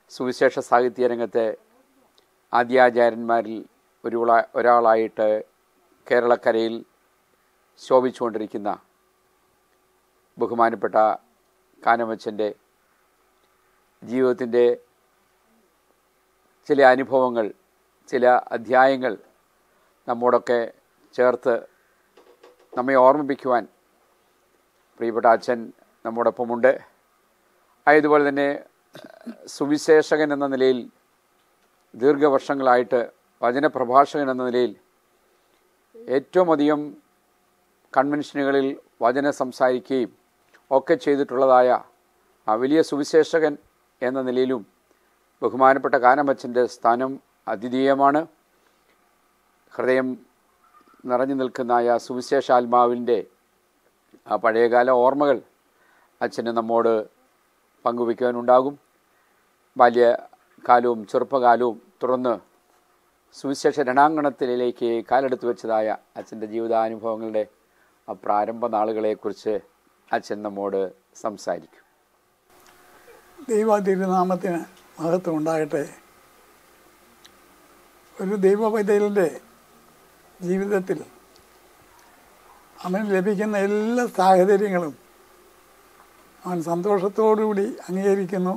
സുവിശേഷ സാഹിത്യ രംഗത്തെ ആദ്യാചാര്യന്മാരിൽ ഒരു ഒരാളായിട്ട് കേരളക്കരയിൽ ശോഭിച്ചുകൊണ്ടിരിക്കുന്ന ബഹുമാനപ്പെട്ട കാനമച്ചൻ്റെ ജീവിതത്തിൻ്റെ ചില അനുഭവങ്ങൾ ചില അധ്യായങ്ങൾ നമ്മോടൊക്കെ ചേർത്ത് നമ്മെ ഓർമ്മിപ്പിക്കുവാൻ പ്രിയപ്പെട്ട അച്ഛൻ നമ്മോടൊപ്പമുണ്ട് ആയതുപോലെ തന്നെ സുവിശേഷകൻ എന്ന നിലയിൽ ദീർഘവർഷങ്ങളായിട്ട് വചനപ്രഭാഷകൻ എന്ന നിലയിൽ ഏറ്റവും അധികം കൺവെൻഷനുകളിൽ വചനം സംസാരിക്കുകയും ഒക്കെ ചെയ്തിട്ടുള്ളതായ ആ വലിയ സുവിശേഷകൻ എന്ന നിലയിലും ബഹുമാനപ്പെട്ട കാനമച്ചൻ്റെ സ്ഥാനം അദ്വിതീയമാണ് ഹൃദയം നിറഞ്ഞു നിൽക്കുന്ന ആ സുവിശേഷാത്മാവിൻ്റെ ആ പഴയകാല ഓർമ്മകൾ അച്ഛന് നമ്മോട് പങ്കുവയ്ക്കുവാനുണ്ടാകും ബാല്യകാലവും ചെറുപ്പകാലവും തുറന്ന് സുവിശേഷ രണാങ്കണത്തിലേക്ക് കാലെടുത്ത് വെച്ചതായ അച്ഛൻ്റെ ജീവിതാനുഭവങ്ങളുടെ ആ പ്രാരംഭ നാളുകളെക്കുറിച്ച് അച്ഛൻ നമ്മോട് സംസാരിക്കും ദൈവ തിരുനാമത്തിന് മഹത്വം ഉണ്ടാകട്ടെ ഒരു ദൈവപൈതലിൻ്റെ ജീവിതത്തിൽ അവന് ലഭിക്കുന്ന എല്ലാ സാഹചര്യങ്ങളും അവൻ സന്തോഷത്തോടുകൂടി അംഗീകരിക്കുന്നു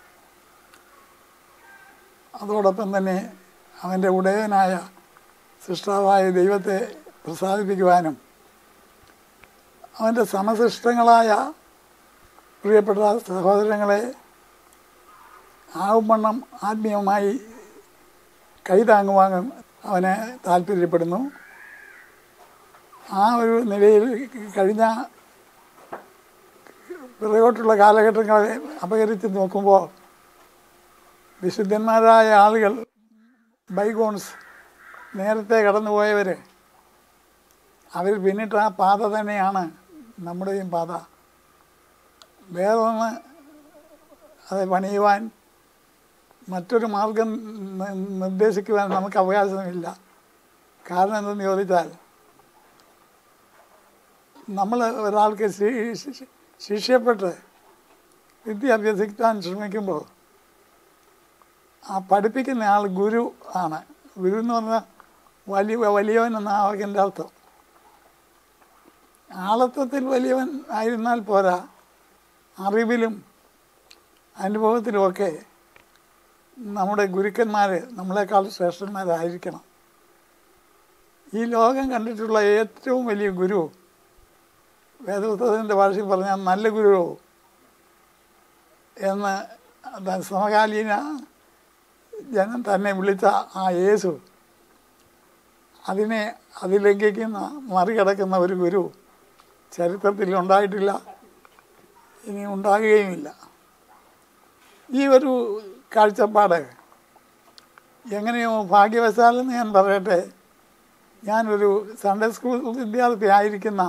അതോടൊപ്പം തന്നെ അവൻ്റെ ഉടയനായ സൃഷ്ടാവായ ദൈവത്തെ പ്രസാദിപ്പിക്കുവാനും അവൻ്റെ സമസൃഷ്ടങ്ങളായ പ്രിയപ്പെട്ട സഹോദരങ്ങളെ ആവുമണ്ണം ആത്മീയമായി കൈതാങ്ങുവാനും അവന് താല്പര്യപ്പെടുന്നു ആ ഒരു നിലയിൽ കഴിഞ്ഞ പിറകോട്ടുള്ള കാലഘട്ടങ്ങളെ അപകരിച്ച് നോക്കുമ്പോൾ വിശുദ്ധന്മാരായ ആളുകൾ ബൈഗോൺസ് നേരത്തെ കടന്നുപോയവർ അവർ പിന്നിട്ട ആ പാത തന്നെയാണ് നമ്മുടെയും പാത വേറൊന്ന് അത് പണിയുവാൻ മറ്റൊരു മാർഗം നി- നിർദ്ദേശിക്കുവാൻ നമുക്ക് അവകാശമില്ല കാരണം എന്തെന്ന് ചോദിച്ചാൽ നമ്മൾ ഒരാൾക്ക് ശി- ശി- ശിഷ്യപ്പെട്ട് വിദ്യ അഭ്യസിക്കാൻ ശ്രമിക്കുമ്പോൾ ആ പഠിപ്പിക്കുന്ന ആൾ ഗുരു ആണ് ഗുരു എന്ന് പറഞ്ഞാൽ വലിയ വലിയവൻ എന്ന ആ വാക്കിൻ്റെ അർത്ഥം ആളത്വത്തിൽ വലിയവൻ ആയിരുന്നാൽ പോരാ അറിവിലും അനുഭവത്തിലുമൊക്കെ നമ്മുടെ ഗുരുക്കന്മാർ നമ്മളെക്കാൾ ശ്രേഷ്ഠന്മാരായിരിക്കണം ഈ ലോകം കണ്ടിട്ടുള്ള ഏറ്റവും വലിയ ഗുരു വേദപുസ്തകത്തിൻ്റെ ഭാഷയിൽ പറഞ്ഞാൽ നല്ല ഗുരു എന്ന് അത് സമകാലീന ജനം തന്നെ വിളിച്ച ആ യേശു അതിനെ അതിലംഘിക്കുന്ന മറികടക്കുന്ന ഒരു ഗുരു ചരിത്രത്തിൽ ഉണ്ടായിട്ടില്ല ഇനി ഉണ്ടാകുകയുമില്ല ഈ ഒരു കാഴ്ചപ്പാട് എങ്ങനെയോ ഭാഗ്യവശാലെന്ന് ഞാൻ പറയട്ടെ ഞാനൊരു സൺഡേ സ്കൂൾ വിദ്യാർത്ഥി ആയിരിക്കുന്ന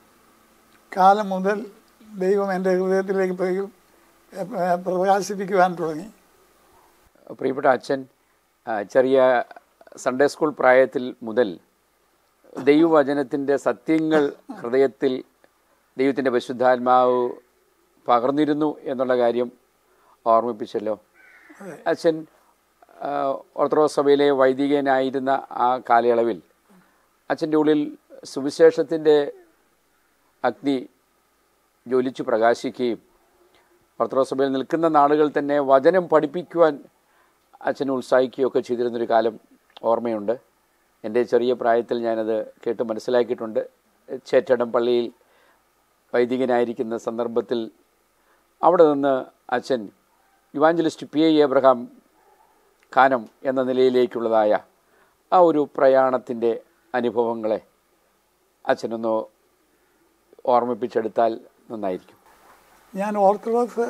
കാലം മുതൽ ദൈവം എൻ്റെ ഹൃദയത്തിലേക്ക് പോയി ഏഹ്, പ്രകാശിപ്പിക്കുവാൻ തുടങ്ങി പ്രിയപ്പെട്ട അച്ഛൻ ആ, ചെറിയ സൺഡേ സ്കൂൾ പ്രായത്തിൽ മുതൽ ദൈവവചനത്തിൻ്റെ സത്യങ്ങൾ ഹൃദയത്തിൽ ദൈവത്തിൻ്റെ പരിശുദ്ധാത്മാവ് പകർന്നിരുന്നു എന്നുള്ള കാര്യം ഓർമ്മിപ്പിച്ചല്ലോ അച്ഛൻ ആ, ഓർത്തഡോക്സ് സഭയിലെ വൈദികനായിരുന്ന ആ കാലയളവിൽ അച്ഛൻ്റെ ഉള്ളിൽ സുവിശേഷത്തിൻ്റെ അഗ്നി ജ്വലിച്ചു പ്രകാശിക്കുകയും ഓർത്തഡോക്സ് സഭയിൽ നിൽക്കുന്ന നാളുകൾ തന്നെ വചനം പഠിപ്പിക്കുവാൻ അച്ഛനെ ഉത്സാഹിക്കുകയൊക്കെ ചെയ്തിരുന്നൊരു കാലം ഓർമ്മയുണ്ട് എൻ്റെ ചെറിയ പ്രായത്തിൽ ഞാനത് കേട്ട് മനസ്സിലാക്കിയിട്ടുണ്ട് ചേറ്റടം പള്ളിയിൽ വൈദികനായിരിക്കുന്ന സന്ദർഭത്തിൽ അവിടെ നിന്ന് അച്ഛൻ യുവാഞ്ചലിസ്റ്റ് പി ഐ എബ്രഹാം ഖാനം എന്ന നിലയിലേക്കുള്ളതായ ആ ഒരു പ്രയാണത്തിൻ്റെ അനുഭവങ്ങളെ അച്ഛനൊന്ന് ഓർമ്മിപ്പിച്ചെടുത്താൽ നന്നായിരിക്കും ഞാൻ ഓർത്തഡോക്സ്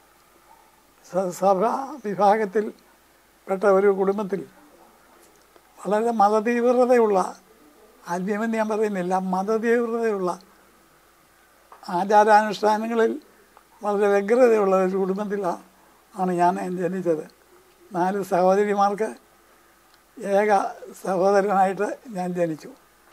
സ- സഭ വിഭാഗത്തിൽ പെട്ട ഒരു കുടുംബത്തിൽ വളരെ മതതീവ്രതയുള്ള ആത്മീയമെന്ന് ഞാൻ പറയുന്നില്ല മതതീവ്രതയുള്ള ആചാരാനുഷ്ഠാനങ്ങളിൽ വളരെ വ്യഗ്രതയുള്ള ഒരു കുടുംബത്തിലാണ് ആണ് ഞാൻ ജനിച്ചത് നാല് സഹോദരിമാർക്ക് ഏക സഹോദരനായിട്ട് ഞാൻ ജനിച്ചു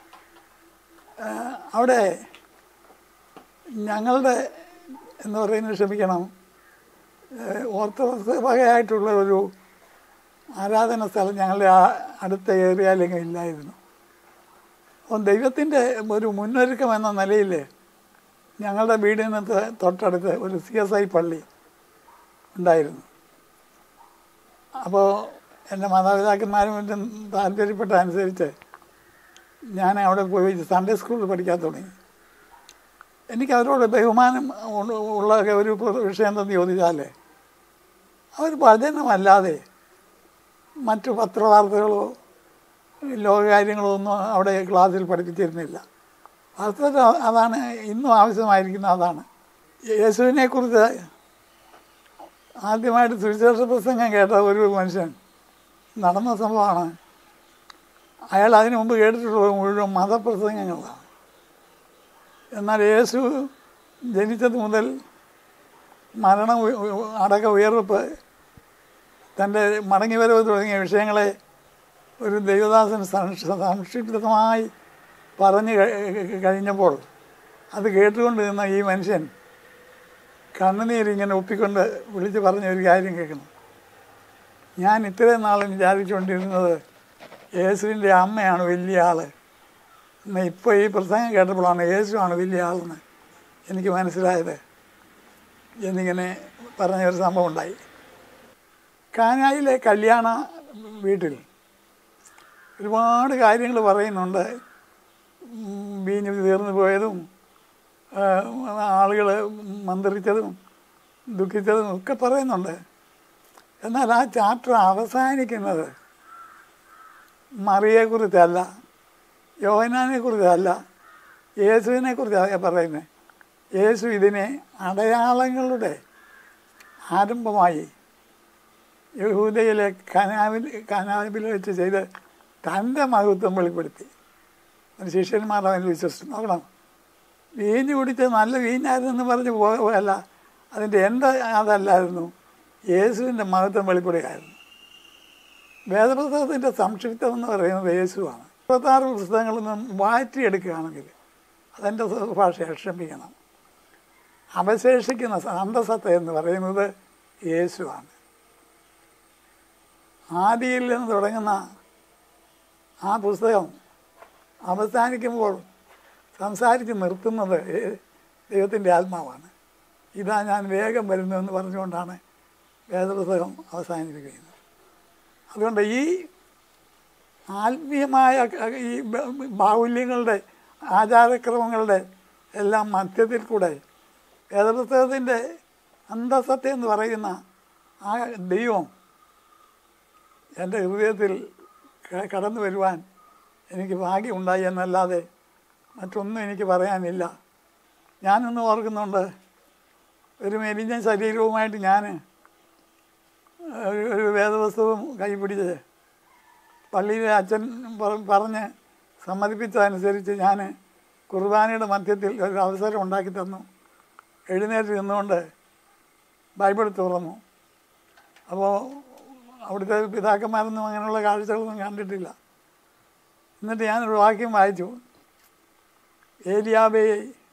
ആ, അവിടെ ഞങ്ങളുടെ എന്ന് പറയുന്നത് ക്ഷമിക്കണം ഏഹ്, ഓർത്തഡോക്സ് വകയായിട്ടുള്ള ഒരു ആരാധന സ്ഥലം ഞങ്ങളുടെ ആ അടുത്ത ഏരിയയിലെങ്കിലും ഇല്ലായിരുന്നു അപ്പം ദൈവത്തിൻ്റെ ഒരു മുന്നൊരുക്കം എന്ന നിലയിൽ ഞങ്ങളുടെ വീടിന് ത- തൊട്ടടുത്ത് ഒരു സി എസ് ഐ പള്ളി ഉണ്ടായിരുന്നു അപ്പോൾ എൻ്റെ മാതാപിതാക്കന്മാരും മറ്റും താല്പര്യപ്പെട്ട അനുസരിച്ച് ഞാൻ അവിടെ പോയി സൺഡേ സ്കൂളിൽ പഠിക്കാൻ തുടങ്ങി എനിക്ക് അവരോട് ബഹുമാനം ഉള്ള- ഉള്ള ഒരു വിഷയം എന്തെന്ന് ചോദിച്ചാൽ അവർ ഭജനമല്ലാതെ മറ്റു പത്രവാർത്തകളോ ലോകകാര്യങ്ങളോ ഒന്നും അവിടെ ക്ലാസ്സിൽ പഠിപ്പിച്ചിരുന്നില്ല വാസ്തവത്തിൽ അതാണ് ഇന്നും ആവശ്യമായിരിക്കുന്ന അതാണ് യേശുവിനെ കുറിച്ച് ആദ്യമായിട്ട് സുവിശേഷ പ്രസംഗം കേട്ട ഒരു മനുഷ്യൻ നടന്ന സംഭവമാണ് അയാൾ അതിനു മുമ്പ് കേട്ടിട്ടുള്ളത് മുഴുവൻ മതപ്രസംഗങ്ങളാണ് എന്നാൽ യേശു ജനിച്ചത് മുതൽ മരണം ഉ- ഉ- അടക്ക ഉയർപ്പ് തൻ്റെ മടങ്ങിവരവ് തുടങ്ങിയ വിഷയങ്ങളെ ഒരു ദൈവദാസൻ സംക്ഷ- സംക്ഷിപ്തമായി പറഞ്ഞു കഴി- കഴിഞ്ഞപ്പോൾ അത് കേട്ടുകൊണ്ട് നിന്ന ഈ മനുഷ്യൻ കണ്ണുനീരിങ്ങനെ ഒപ്പിക്കൊണ്ട് വിളിച്ച് പറഞ്ഞ ഒരു കാര്യം കേൾക്കണം ഞാൻ ഇത്രയും നാളും വിചാരിച്ചുകൊണ്ടിരുന്നത് യേശുവിൻ്റെ അമ്മയാണ് വലിയ ആള് എന്നാൽ ഇപ്പോൾ ഈ പ്രസംഗം കേട്ടപ്പോഴാണ് യേശുവാണ് വലിയ ആളെന്ന് എനിക്ക് മനസ്സിലായത് എന്നിങ്ങനെ പറഞ്ഞ ഒരു സംഭവം ഉണ്ടായി കാനായിലെ കല്യാണ വീട്ടിൽ ഒരുപാട് കാര്യങ്ങൾ പറയുന്നുണ്ട് ഉം, വീഞ്ഞ് തീർന്നു പോയതും ആളുകൾ മന്ത്രിച്ചതും ദുഃഖിച്ചതും ഒക്കെ പറയുന്നുണ്ട് എന്നാൽ ആ ചാപ്റ്റർ അവസാനിക്കുന്നത് മറിയെക്കുറിച്ചല്ല യോഹനാനെ കുറിച്ചല്ല യേശുവിനെ കുറിച്ചാണ് പറയുന്നത് യേശു ഇതിനെ അടയാളങ്ങളുടെ ആരംഭമായി യഹൂദയിലെ കനാവിൽ കനാവിൽ വെച്ച് ചെയ്ത് തൻ്റെ മഹത്വം വെളിപ്പെടുത്തി ഒരു ശിഷ്യന്മാർ അവൻ വിശ്വസിച്ചു നോക്കണം വീഞ്ഞ് കുടിച്ച് നല്ല വീഞ്ഞായിരുന്നെന്ന് പറഞ്ഞ് പോയല്ല അതിൻ്റെ എൻ്റെ അതല്ലായിരുന്നു യേശുവിൻ്റെ മഹത്വം വെളിപ്പെടുകയായിരുന്നു വേദപുസ്തകത്തിൻ്റെ സംക്ഷിപ്തം എന്ന് പറയുന്നത് യേശുവാണ് ഇരുപത്താറ് പുസ്തകങ്ങളിൽ നിന്നും മാറ്റിയെടുക്കുകയാണെങ്കിൽ അതെൻ്റെ ഭാഷ ക്ഷമിക്കണം അവശേഷിക്കുന്ന അന്തസത്ത എന്ന് പറയുന്നത് യേശുവാണ് ആദിയിൽ നിന്ന് തുടങ്ങുന്ന ആ പുസ്തകം അവസാനിക്കുമ്പോൾ സംസാരിച്ച് നിർത്തുന്നത് ദൈവത്തിൻ്റെ ആത്മാവാണ് ഇതാ ഞാൻ വേഗം വരുന്നതെന്ന് പറഞ്ഞുകൊണ്ടാണ് വേദപുസ്തകം അവസാനിപ്പിക്കുന്നത് അതുകൊണ്ട് ഈ ആത്മീയമായ ക- ഈ ബ- ബാഹുല്യങ്ങളുടെ ആചാരക്രമങ്ങളുടെ എല്ലാം മധ്യത്തിൽ കൂടെ വേദപുസ്തകത്തിൻ്റെ അന്തസത്യം എന്ന് പറയുന്ന ആ ദൈവം എൻ്റെ ഹൃദയത്തിൽ ക- കടന്നു വരുവാൻ എനിക്ക് ഭാഗ്യമുണ്ടായി എന്നല്ലാതെ മറ്റൊന്നും എനിക്ക് പറയാനില്ല ഞാനൊന്ന് ഓർക്കുന്നുണ്ട് ഒരു മെലിഞ്ഞ ശരീരവുമായിട്ട് ഞാൻ ഒരു ഒരു വേദപുസ്തകവും കൈ പിടിച്ച് പള്ളിയിലെ അച്ഛൻ പറ- പറഞ്ഞ് സമ്മതിപ്പിച്ചതനുസരിച്ച് ഞാൻ കുർബാനയുടെ മധ്യത്തിൽ ഒരു അവസരം ഉണ്ടാക്കി തന്നു എഴുന്നേറ്റ് നിന്നുകൊണ്ട് ബൈബിൾ തുറന്നു അപ്പോൾ അവിടുത്തെ പിതാക്കന്മാരൊന്നും അങ്ങനെയുള്ള കാഴ്ചകളൊന്നും കണ്ടിട്ടില്ല എന്നിട്ട് ഞാനൊരു വാക്യം വായിച്ചു ഏലിയാബേ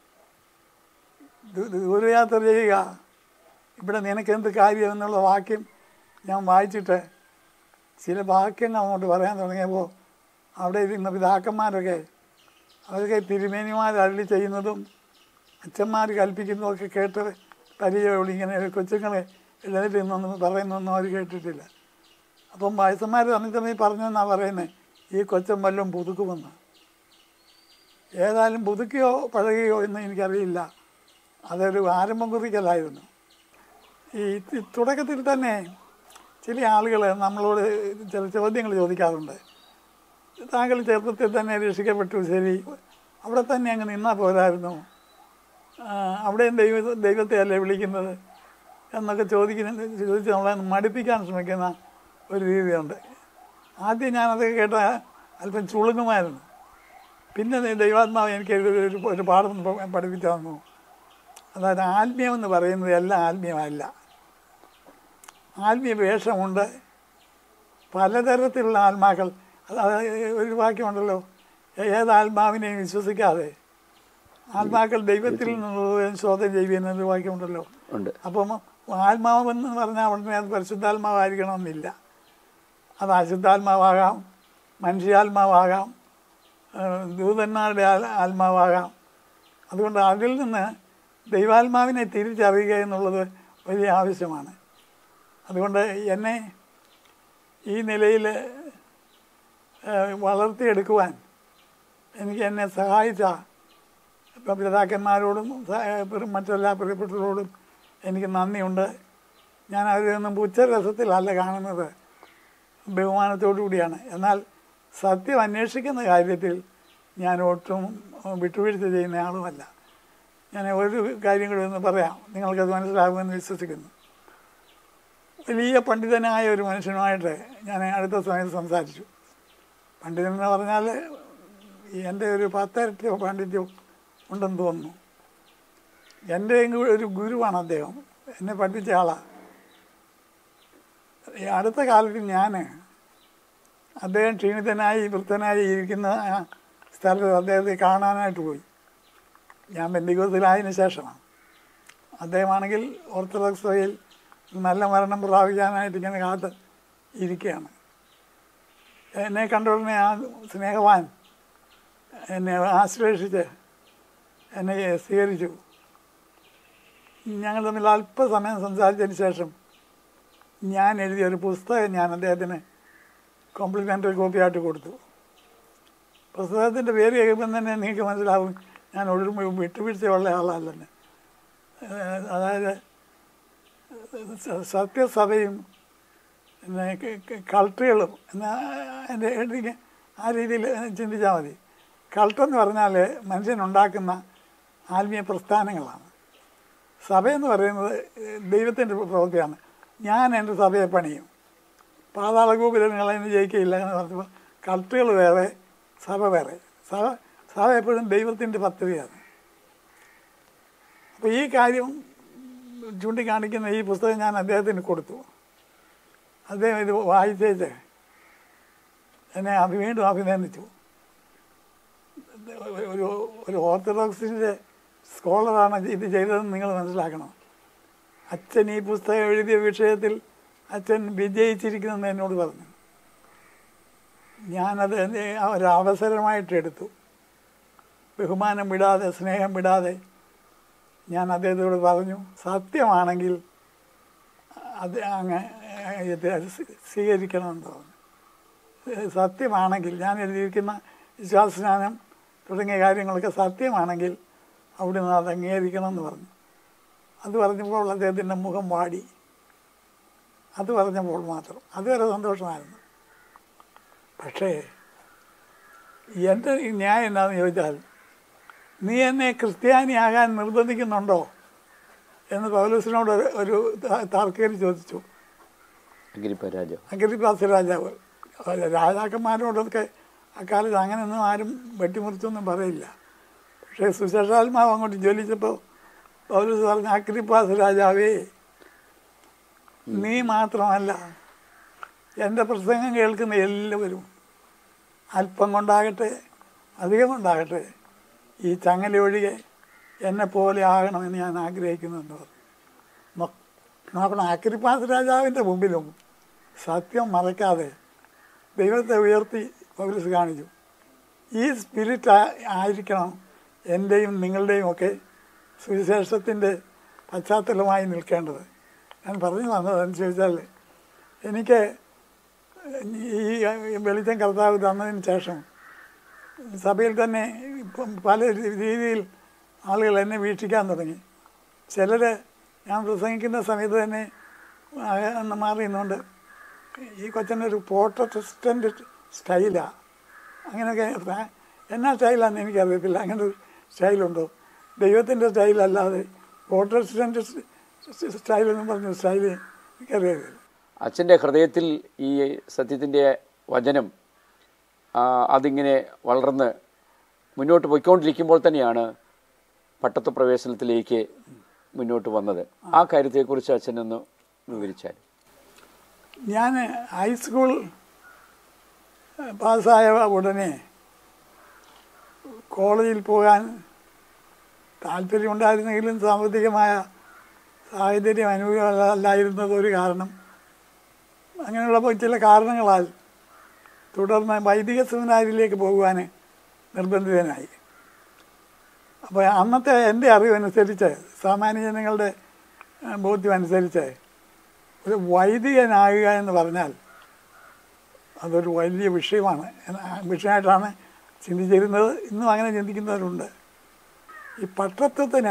ദൂ- ദൂരയാത്ര ചെയ്യുക ഇവിടെ നിനക്ക് എന്ത് കാര്യം എന്നുള്ള വാക്യം ഞാൻ വായിച്ചിട്ട് ചില വാക്യങ്ങൾ അങ്ങോട്ട് പറയാൻ തുടങ്ങിയപ്പോൾ അവിടെ ഇരുന്ന പിതാക്കന്മാരൊക്കെ അവരൊക്കെ തിരുമേനിമാർ അരളി ചെയ്യുന്നതും അച്ഛന്മാർ കൽപ്പിക്കുന്നതും ഒക്കെ കേട്ട് പരിചയമുള്ളൂ ഇങ്ങനെ കൊച്ചുങ്ങളെ എഴുന്നേറ്റ് നിന്നൊന്നും പറയുന്നൊന്നും അവർ കേട്ടിട്ടില്ല അപ്പം വയസ്സന്മാർ തമ്മിൽ പറഞ്ഞെന്നാണ് പറയുന്നത് ഈ കൊച്ചൻ വല്ലതും പുതുക്കുമെന്ന് ഏതായാലും പുതുക്കിയോ പഴകിയോ എന്ന് എനിക്കറിയില്ല അതൊരു ആരംഭം കുറിക്കലായിരുന്നു ഈ തി- തുടക്കത്തിൽ തന്നെ ചില ആളുകൾ നമ്മളോട് ചില ചോദ്യങ്ങൾ ചോദിക്കാറുണ്ട് താങ്കൾ ചെറുപ്പത്തിൽ തന്നെ രക്ഷിക്കപ്പെട്ടു ശരി അവിടെ തന്നെ അങ്ങ് നിന്നാൽ പോരായിരുന്നു ആ, അവിടെയും ദൈവ ദൈവത്തെ അല്ലേ വിളിക്കുന്നത് എന്നൊക്കെ ചോദിക്കുന്ന ചോദിച്ച് നമ്മളെ മടുപ്പിക്കാൻ ശ്രമിക്കുന്ന ഒരു രീതിയുണ്ട് ആദ്യം ഞാനതൊക്കെ കേട്ട അല്പം ചുളുങ്ങുമായിരുന്നു പിന്നെ ദൈ- ദൈവാത്മാവ് എനിക്ക് ഒരു ഒരു- ഒരു പാഠം പ- പഠിപ്പിച്ചു തന്നു അതായത് ആത്മീയം എന്ന് പറയുന്നത് എല്ലാം ആത്മീയമല്ല ആത്മീയ വേഷമുണ്ട് പലതരത്തിലുള്ള ആത്മാക്കൾ അതായത് ഒരു വാക്യമുണ്ടല്ലോ ഏത് ആത്മാവിനെയും വിശ്വസിക്കാതെ ആത്മാക്കൾ ദൈവത്തിൽ നിന്നുള്ളതും ശോധന ചെയ്യുന്നൊരു വാക്യമുണ്ടല്ലോ ഉണ്ട് അപ്പം ആത്മാവെന്ന് പറഞ്ഞാൽ ഉടനെ അത് പരിശുദ്ധാത്മാവായിരിക്കണമെന്നില്ല അത് അശുദ്ധാത്മാവാകാം മനുഷ്യാത്മാവാകാം ഏഹ് ദൂതന്മാരുടെ ആൽ- ആത്മാവാകാം അതുകൊണ്ട് അതിൽ നിന്ന് ദൈവാത്മാവിനെ തിരിച്ചറിയുക എന്നുള്ളത് വലിയ ആവശ്യമാണ് അതുകൊണ്ട് എന്നെ ഈ നിലയിൽ ഏഹ് വളർത്തിയെടുക്കുവാൻ എനിക്ക് എന്നെ സഹായിച്ച ഇപ്പം പിതാക്കന്മാരോടും സ- ഏഹ് മറ്റെല്ലാ പ്രിയപ്പെട്ടവരോടും എനിക്ക് നന്ദിയുണ്ട് ഞാൻ അവരെയൊന്നും പുച്ഛരസത്തിലല്ല കാണുന്നത് ബഹുമാനത്തോടു കൂടിയാണ് എന്നാൽ സത്യം അന്വേഷിക്കുന്ന കാര്യത്തിൽ ഞാൻ ഒട്ടും വിട്ടുവീഴ്ച ചെയ്യുന്ന ആളുമല്ല ഞാൻ ഒരു കാര്യം കൂടി ഒന്ന് പറയാം നിങ്ങൾക്കത് മനസ്സിലാകുമെന്ന് വിശ്വസിക്കുന്നു വലിയ പണ്ഡിതനായ ഒരു മനുഷ്യനുമായിട്ട് ഞാൻ അടുത്ത സമയത്ത് സംസാരിച്ചു പണ്ഡിതൻ എന്ന് പറഞ്ഞാൽ എൻ്റെ ഒരു പത്തിരട്ടി പാണ്ഡിത്യം ഉണ്ടെന്ന് തോന്നുന്നു എൻ്റെ ഒരു ഗുരുവാണ് അദ്ദേഹം എന്നെ പഠിപ്പിച്ച ആളാണ് ഈ അടുത്ത കാലത്ത് ഞാൻ അദ്ദേഹം ക്ഷീണിതനായി വൃത്തനായി ഇരിക്കുന്ന ആ സ്ഥലത്ത് അദ്ദേഹത്തെ കാണാനായിട്ട് പോയി ഞാൻ ബന്ദിഗോസിലായതിനു ശേഷമാണ് അദ്ദേഹമാണെങ്കിൽ ഓർത്തഡോക്സ് സഭയിൽ നല്ല മരണം പ്രാപിക്കാനായിട്ട് ഇങ്ങനെ കാത്ത് ഇരിക്കുകയാണ് എന്നെ കണ്ട ഉടനെ ആ സ്നേഹവാൻ എന്നെ ആശ്ലേഷിച്ച് എന്നെ സ്വീകരിച്ചു ഞങ്ങൾ തമ്മിൽ അല്പസമയം സംസാരിച്ചതിന് ശേഷം ഞാൻ എഴുതിയ ഒരു പുസ്തകം ഞാൻ അദ്ദേഹത്തിന് കോംപ്ലിമെൻ്ററി കോപ്പിയായിട്ട് കൊടുത്തു പുസ്തകത്തിൻ്റെ പേര് കേൾക്കുമ്പോൾ തന്നെ നിങ്ങൾക്ക് മനസ്സിലാവും ഞാൻ ഒരു വിട്ടുവീഴ്ചയുള്ള ആളല്ലെന്ന് ഏഹ് അതായത് സ- സത്യസഭയും പിന്നെ ക- ക- കൾട്ടുകളും എന്നാ എൻ്റെ എനിക്ക് ആ രീതിയിൽ ചിന്തിച്ചാൽ മതി കൾട്ടെന്ന് പറഞ്ഞാൽ മനുഷ്യനുണ്ടാക്കുന്ന ആത്മീയ പ്രസ്ഥാനങ്ങളാണ് സഭയെന്ന് പറയുന്നത് ദൈവത്തിൻ്റെ പ്രവൃത്തിയാണ് ഞാൻ എൻ്റെ സഭയെ പണിയും പാതാളകൂപിൽ നിങ്ങളതിന് ജയിക്കുകയില്ല എന്ന് പറഞ്ഞപ്പോൾ കൾട്ടുകൾ വേറെ സഭ വേറെ സഭ സഭ എപ്പോഴും ദൈവത്തിൻ്റെ പദ്ധതിയാണ് അപ്പോൾ ഈ കാര്യം ചൂണ്ടിക്കാണിക്കുന്ന ഈ പുസ്തകം ഞാൻ അദ്ദേഹത്തിന് കൊടുത്തു അദ്ദേഹം ഇത് വായിച്ചേച്ച് എന്നെ അഭി വീണ്ടും അഭിനന്ദിച്ചു ഒരു ഒരു ഓർത്തഡോക്സിൻ്റെ സ്കോളറാണ് ഇത് ചെയ്തതെന്ന് നിങ്ങൾ മനസ്സിലാക്കണം അച്ഛൻ ഈ പുസ്തകം എഴുതിയ വിഷയത്തിൽ അച്ഛൻ വിജയിച്ചിരിക്കുന്നെന്ന് എന്നോട് പറഞ്ഞു ഞാനത് എന്നെ ഒരു അവസരമായിട്ട് എടുത്തു ബഹുമാനം വിടാതെ സ്നേഹം വിടാതെ ഞാൻ അദ്ദേഹത്തോട് പറഞ്ഞു സത്യമാണെങ്കിൽ അത് അങ്ങ് ഇത് സ്വീകരിക്കണമെന്ന് പറഞ്ഞു സത്യമാണെങ്കിൽ ഞാൻ എഴുതിയിരിക്കുന്ന വിശ്വാസസ്നാനം തുടങ്ങിയ കാര്യങ്ങളൊക്കെ സത്യമാണെങ്കിൽ അവിടുന്ന് അത് അംഗീകരിക്കണമെന്ന് പറഞ്ഞു അത് പറഞ്ഞപ്പോൾ അദ്ദേഹത്തിൻ്റെ മുഖം വാടി അത് പറഞ്ഞപ്പോൾ മാത്രം അതുവരെ സന്തോഷമായിരുന്നു പക്ഷേ എൻ്റെ ന്യായം എന്താണെന്ന് ചോദിച്ചാൽ നീ എന്നെ ക്രിസ്ത്യാനിയാകാൻ നിർബന്ധിക്കുന്നുണ്ടോ എന്ന് പൗലോസിനോട് ഒരു- ഒരു താർക്കേരി ചോദിച്ചു അഗ്രിപ്പ രാജാവ് അഗ്രിപ്പാസ് രാജാവ് അല്ല, രാജാക്കന്മാരോടൊക്കെ അക്കാലത്ത് അങ്ങനെയൊന്നും ആരും വെട്ടിമുറിച്ചൊന്നും പറയില്ല പക്ഷേ സുശേഷാത്മാവ് അങ്ങോട്ട് ജ്വലിച്ചപ്പോൾ പൗലോസ് പറഞ്ഞ അഗ്രിപ്പാസ് രാജാവേ നീ മാത്രമല്ല എൻ്റെ പ്രസംഗം കേൾക്കുന്ന എല്ലാവരും അല്പം കൊണ്ടാകട്ടെ അധികം കൊണ്ടാകട്ടെ ഈ ചങ്ങല ഒഴികെ എന്നെ പോലെ ആകണമെന്ന് ഞാൻ ആഗ്രഹിക്കുന്നുവെന്ന് പറഞ്ഞു നോ- നോക്കണം അക്രിപ്പാസ് രാജാവിൻ്റെ മുമ്പിലും സത്യം മറക്കാതെ ദൈവത്തെ ഉയർത്തി പൗരസ് കാണിച്ചു ഈ സ്പിരിറ്റ് ആ- ആയിരിക്കണം എൻ്റെയും നിങ്ങളുടെയും ഒക്കെ സുവിശേഷത്തിൻ്റെ പശ്ചാത്തലമായി നിൽക്കേണ്ടത് ഞാൻ പറഞ്ഞു വന്നതെന്ന് ചോദിച്ചാൽ എനിക്ക് ഈ വെളിച്ചം കർത്താവ് തന്നതിന് ശേഷം സഭയിൽ തന്നെ ഇപ്പം പല രീതിയിൽ ആളുകൾ എന്നെ വീക്ഷിക്കാൻ തുടങ്ങി ചിലർ ഞാൻ പ്രസംഗിക്കുന്ന സമയത്ത് തന്നെ ഒന്ന് മാറി നിന്നുകൊണ്ട് ഈ കൊച്ചനൊരു പ്രോട്ടസ്റ്റൻ്റ് സ്റ്റൈലാണ് അങ്ങനെയൊക്കെ ഫ്രാ- എന്നാ സ്റ്റൈലാണെന്ന് എനിക്കറിയത്തില്ല അങ്ങനെ ഒരു സ്റ്റൈലുണ്ടോ ദൈവത്തിൻ്റെ സ്റ്റൈലല്ലാതെ പ്രോട്ടസ്റ്റൻ്റ് സ്റ്റൈലെന്ന് പറഞ്ഞ സ്റ്റൈല് എനിക്കറിയത്തില്ല അച്ഛൻ്റെ ഹൃദയത്തിൽ ഈ സത്യത്തിൻ്റെ വചനം ആ, അതിങ്ങനെ വളർന്ന് മുന്നോട്ട് പോയിക്കൊണ്ടിരിക്കുമ്പോൾ തന്നെയാണ് പട്ടത്വ പ്രവേശനത്തിലേക്ക് മുന്നോട്ട് വന്നത് ആ കാര്യത്തെക്കുറിച്ച് അച്ഛനൊന്ന് വിവരിച്ചാൽ ഞാൻ ഹൈസ്കൂൾ പാസ്സായ ഉടനെ കോളേജിൽ പോകാൻ താല്പര്യമുണ്ടായിരുന്നെങ്കിലും സാമ്പത്തികമായ സാഹചര്യം അനുകൂലമല്ലായിരുന്നത് ഒരു കാരണം അങ്ങനെയുള്ള ചില കാരണങ്ങളാൽ തുടർന്ന് വൈദിക സെമിനാരിലേക്ക് പോകുവാൻ നിർബന്ധിതനായി അപ്പോൾ അന്നത്തെ എൻ്റെ അറിവനുസരിച്ച് സാമാന്യ ജനങ്ങളുടെ ആ, ബോധ്യം അനുസരിച്ച് ഒരു വൈദികനാകുക എന്ന് പറഞ്ഞാൽ അതൊരു വലിയ വിഷയമാണ് എന്ന- ആ വിഷയമായിട്ടാണ് ചിന്തിച്ചിരുന്നത് ഇന്നും അങ്ങനെ ചിന്തിക്കുന്നവരുണ്ട് ഈ പട്ടത്വത്തിന്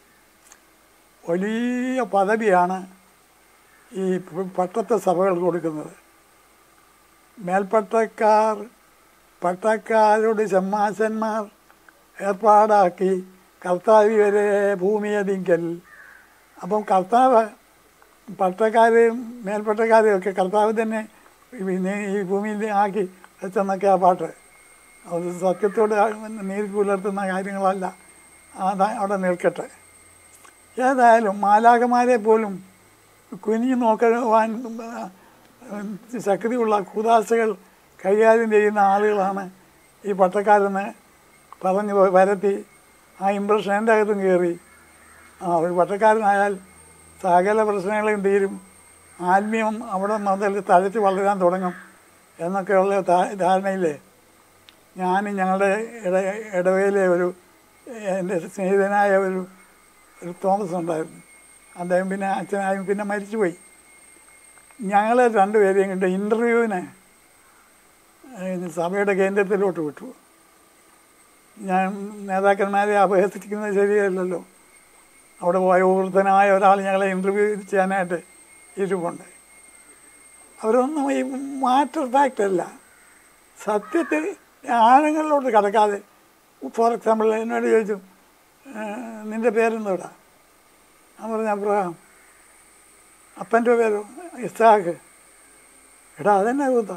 വലിയ പദവിയാണ് ഈ പ- പട്ടത്വ സഭകൾ കൊടുക്കുന്നത് മേൽപ്പട്ടക്കാർ പട്ടക്കാരോട് ഷമ്മാശന്മാർ ഏർപ്പാടാക്കി കർത്താവ് വരെ ഭൂമിയതിങ്കൽ അപ്പം കർത്താവ് പട്ടക്കാരെയും മേൽപ്പട്ടക്കാരെയും ഒക്കെ കർത്താവ് തന്നെ പിന്നെ ഈ ഭൂമിയിൽ ആക്കി വെച്ചെന്നൊക്കെ ആ പാട്ട് അത് സത്യത്തോട് നീതി പുലർത്തുന്ന കാര്യങ്ങളല്ല അതാ അവിടെ നിൽക്കട്ടെ ഏതായാലും മാലാകമാരെ പോലും കുനിഞ്ഞു നോക്കുവാൻ ശക്തിയുള്ള കുതാശകൾ കൈകാര്യം ചെയ്യുന്ന ആളുകളാണ് ഈ പട്ടക്കാരെന്ന് പറഞ്ഞ് വരത്തി ആ ഇമ്പ്രഷൻ എൻ്റെ അകത്തും കയറി ആ ഒരു പട്ടക്കാരനായാൽ സകല പ്രശ്നങ്ങളെയും തീരും ആത്മീയം അവിടെ മുതൽ തഴച്ച് വളരാൻ തുടങ്ങും എന്നൊക്കെയുള്ള ധാ- ധാരണയില്ലേ ഞാൻ ഞങ്ങളുടെ ഇട ഇടവയിലെ ഒരു എൻ്റെ സ്നേഹിതനായ ഒരു ഒരു തോമസ് ഉണ്ടായിരുന്നു അദ്ദേഹം പിന്നെ അച്ഛനായും പിന്നെ മരിച്ചുപോയി ഞങ്ങളെ രണ്ടുപേരെയും കൊണ്ട് ഇൻ്റർവ്യൂവിന് സഭയുടെ കേന്ദ്രത്തിലോട്ട് വിട്ടു ഞാൻ നേതാക്കന്മാരെ അപഹസിക്കുന്നത് ശരിയല്ലല്ലോ അവിടെ വയോവൃദ്ധനായ ഒരാൾ ഞങ്ങളെ ഇൻ്റർവ്യൂ ചെയ്യാനായിട്ട് ഇരിപ്പുണ്ട് അവരൊന്നും ഈ മാറ്റർ ഫാക്റ്റ് അല്ല സത്യത്തിൽ ആഴങ്ങളിലോട്ട് കടക്കാതെ ഫോർ എക്സാമ്പിൾ എന്നോട് ചോദിച്ചു "ഏഹ്, നിന്റെ പേരെന്തോടാ ഞാൻ പറഞ്ഞു അബ്രഹാം അപ്പൻ്റെ പേരോ ഇസാഖ് എടാ അതെന്നെ കൂത്ത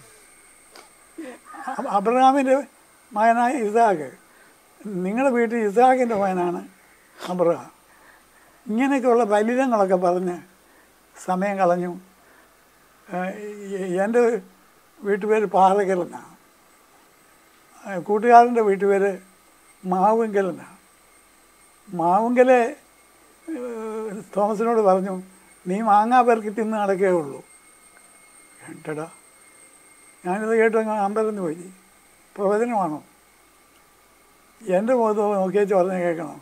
അബ്രഹാമിൻ്റെ മകനായ ഇസാഖ് നിങ്ങളുടെ വീട്ടിൽ ഇസാഖിൻ്റെ മകനാണ് അബ്രഹാം ഇങ്ങനെയൊക്കെയുള്ള ഫലിതങ്ങളൊക്കെ പറഞ്ഞ് സമയം കളഞ്ഞു ഏഹ് എൻ്റെ വീട്ടുപേര് പാറകലെന്നാണ് ഏഹ് കൂട്ടുകാരൻ്റെ വീട്ടുപേര് മാവുങ്കലെന്നാണ് മാവുങ്കലെ ഏഹ് തോമസിനോട് പറഞ്ഞു നീ മാങ്ങാ പെറുക്കി തിന്ന് നടക്കേ ഉള്ളൂ കേട്ടടാ ഞാനിത് കേട്ട് അങ്ങ് അമ്പലന്ന് പോയി പ്രവചനമാണോ എൻ്റെ മുഖത്ത് നോക്കിയേച്ച് പറഞ്ഞ് കേൾക്കണം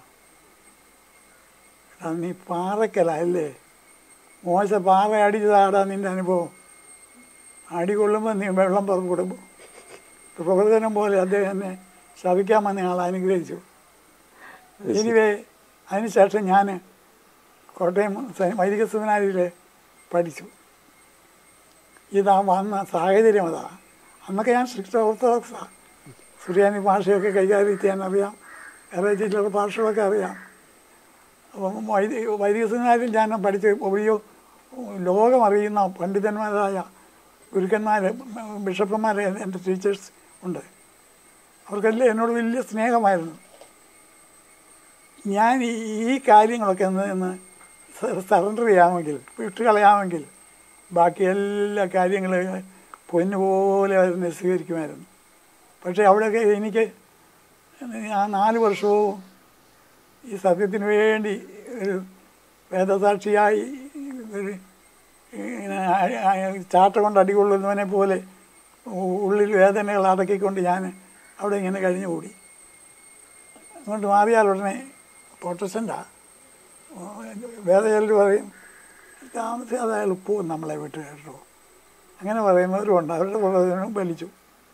എടാ നീ പാറക്കലല്ലേ മോശ പാറ അടിച്ചതാടാ നിൻ്റെ അനുഭവം അടി കൊള്ളുമ്പോൾ നീ വെള്ളം പുറപ്പെടും പ്രവചനം പോലെ അദ്ദേഹം എന്നെ ശവിക്കാമെന്ന് ആൾ അനുഗ്രഹിച്ചു എനിവേ അതിനുശേഷം ഞാൻ കോട്ടയം സെ- വൈദിക സെമിനാരിയിൽ പഠിച്ചു ഇതാ വന്ന സാഹചര്യം അതാ അന്നൊക്കെ ഞാൻ സ്ട്രിക്റ്റ് ഓർത്തഡോക്സാണ് സുറിയാനി ഭാഷയൊക്കെ കൈകാര്യം ചെയ്യാൻ അറിയാം വേറെ ചില ഭാഷകളൊക്കെ അറിയാം അപ്പം വൈദിക വൈദിക സെമിനാരിൽ ഞാൻ പഠിച്ച എവിടെയോ ലോകം അറിയുന്ന പണ്ഡിതന്മാരായ ഗുരുക്കന്മാർ ബിഷപ്പന്മാർ എൻ്റെ ടീച്ചേഴ്സ് ഉണ്ട് അവർക്കെല്ലാം എന്നോട് വലിയ സ്നേഹമായിരുന്നു ഞാൻ ഈ ഈ കാര്യങ്ങളൊക്കെ ഒന്ന് ഒന്ന് സറണ്ടർ ചെയ്യാമെങ്കിൽ വിട്ടുകളയാമെങ്കിൽ ബാക്കി എല്ലാ കാര്യങ്ങളും പൊന്നുപോലെ അവർ സ്വീകരിക്കുമായിരുന്നു പക്ഷേ അവിടെയൊക്കെ എനിക്ക് ആ നാല് വർഷവും ഈ സത്യത്തിന് വേണ്ടി ഒരു വേദസാക്ഷിയായി ഒരു ഇങ്ങനെ ആ- ആ- ചാട്ട കൊണ്ട് അടികൊള്ളുന്നവനെ പോലെ ഉ- ഉള്ളിൽ വേദനകൾ അടക്കിക്കൊണ്ട് ഞാൻ അവിടെ ഇങ്ങനെ കഴിഞ്ഞുകൂടി അങ്ങോട്ട് മാറിയാൽ ഉടനെ പ്രൊട്ടസ്റ്റൻ്റാണ് വേദചാരിൽ പറയും താമസിയാതെ അയാൾ പോവും നമ്മളെ വിട്ട് കേട്ടോ അങ്ങനെ പറയുന്നവരുമുണ്ട് അവരുടെ പ്രവചനം വലിച്ചു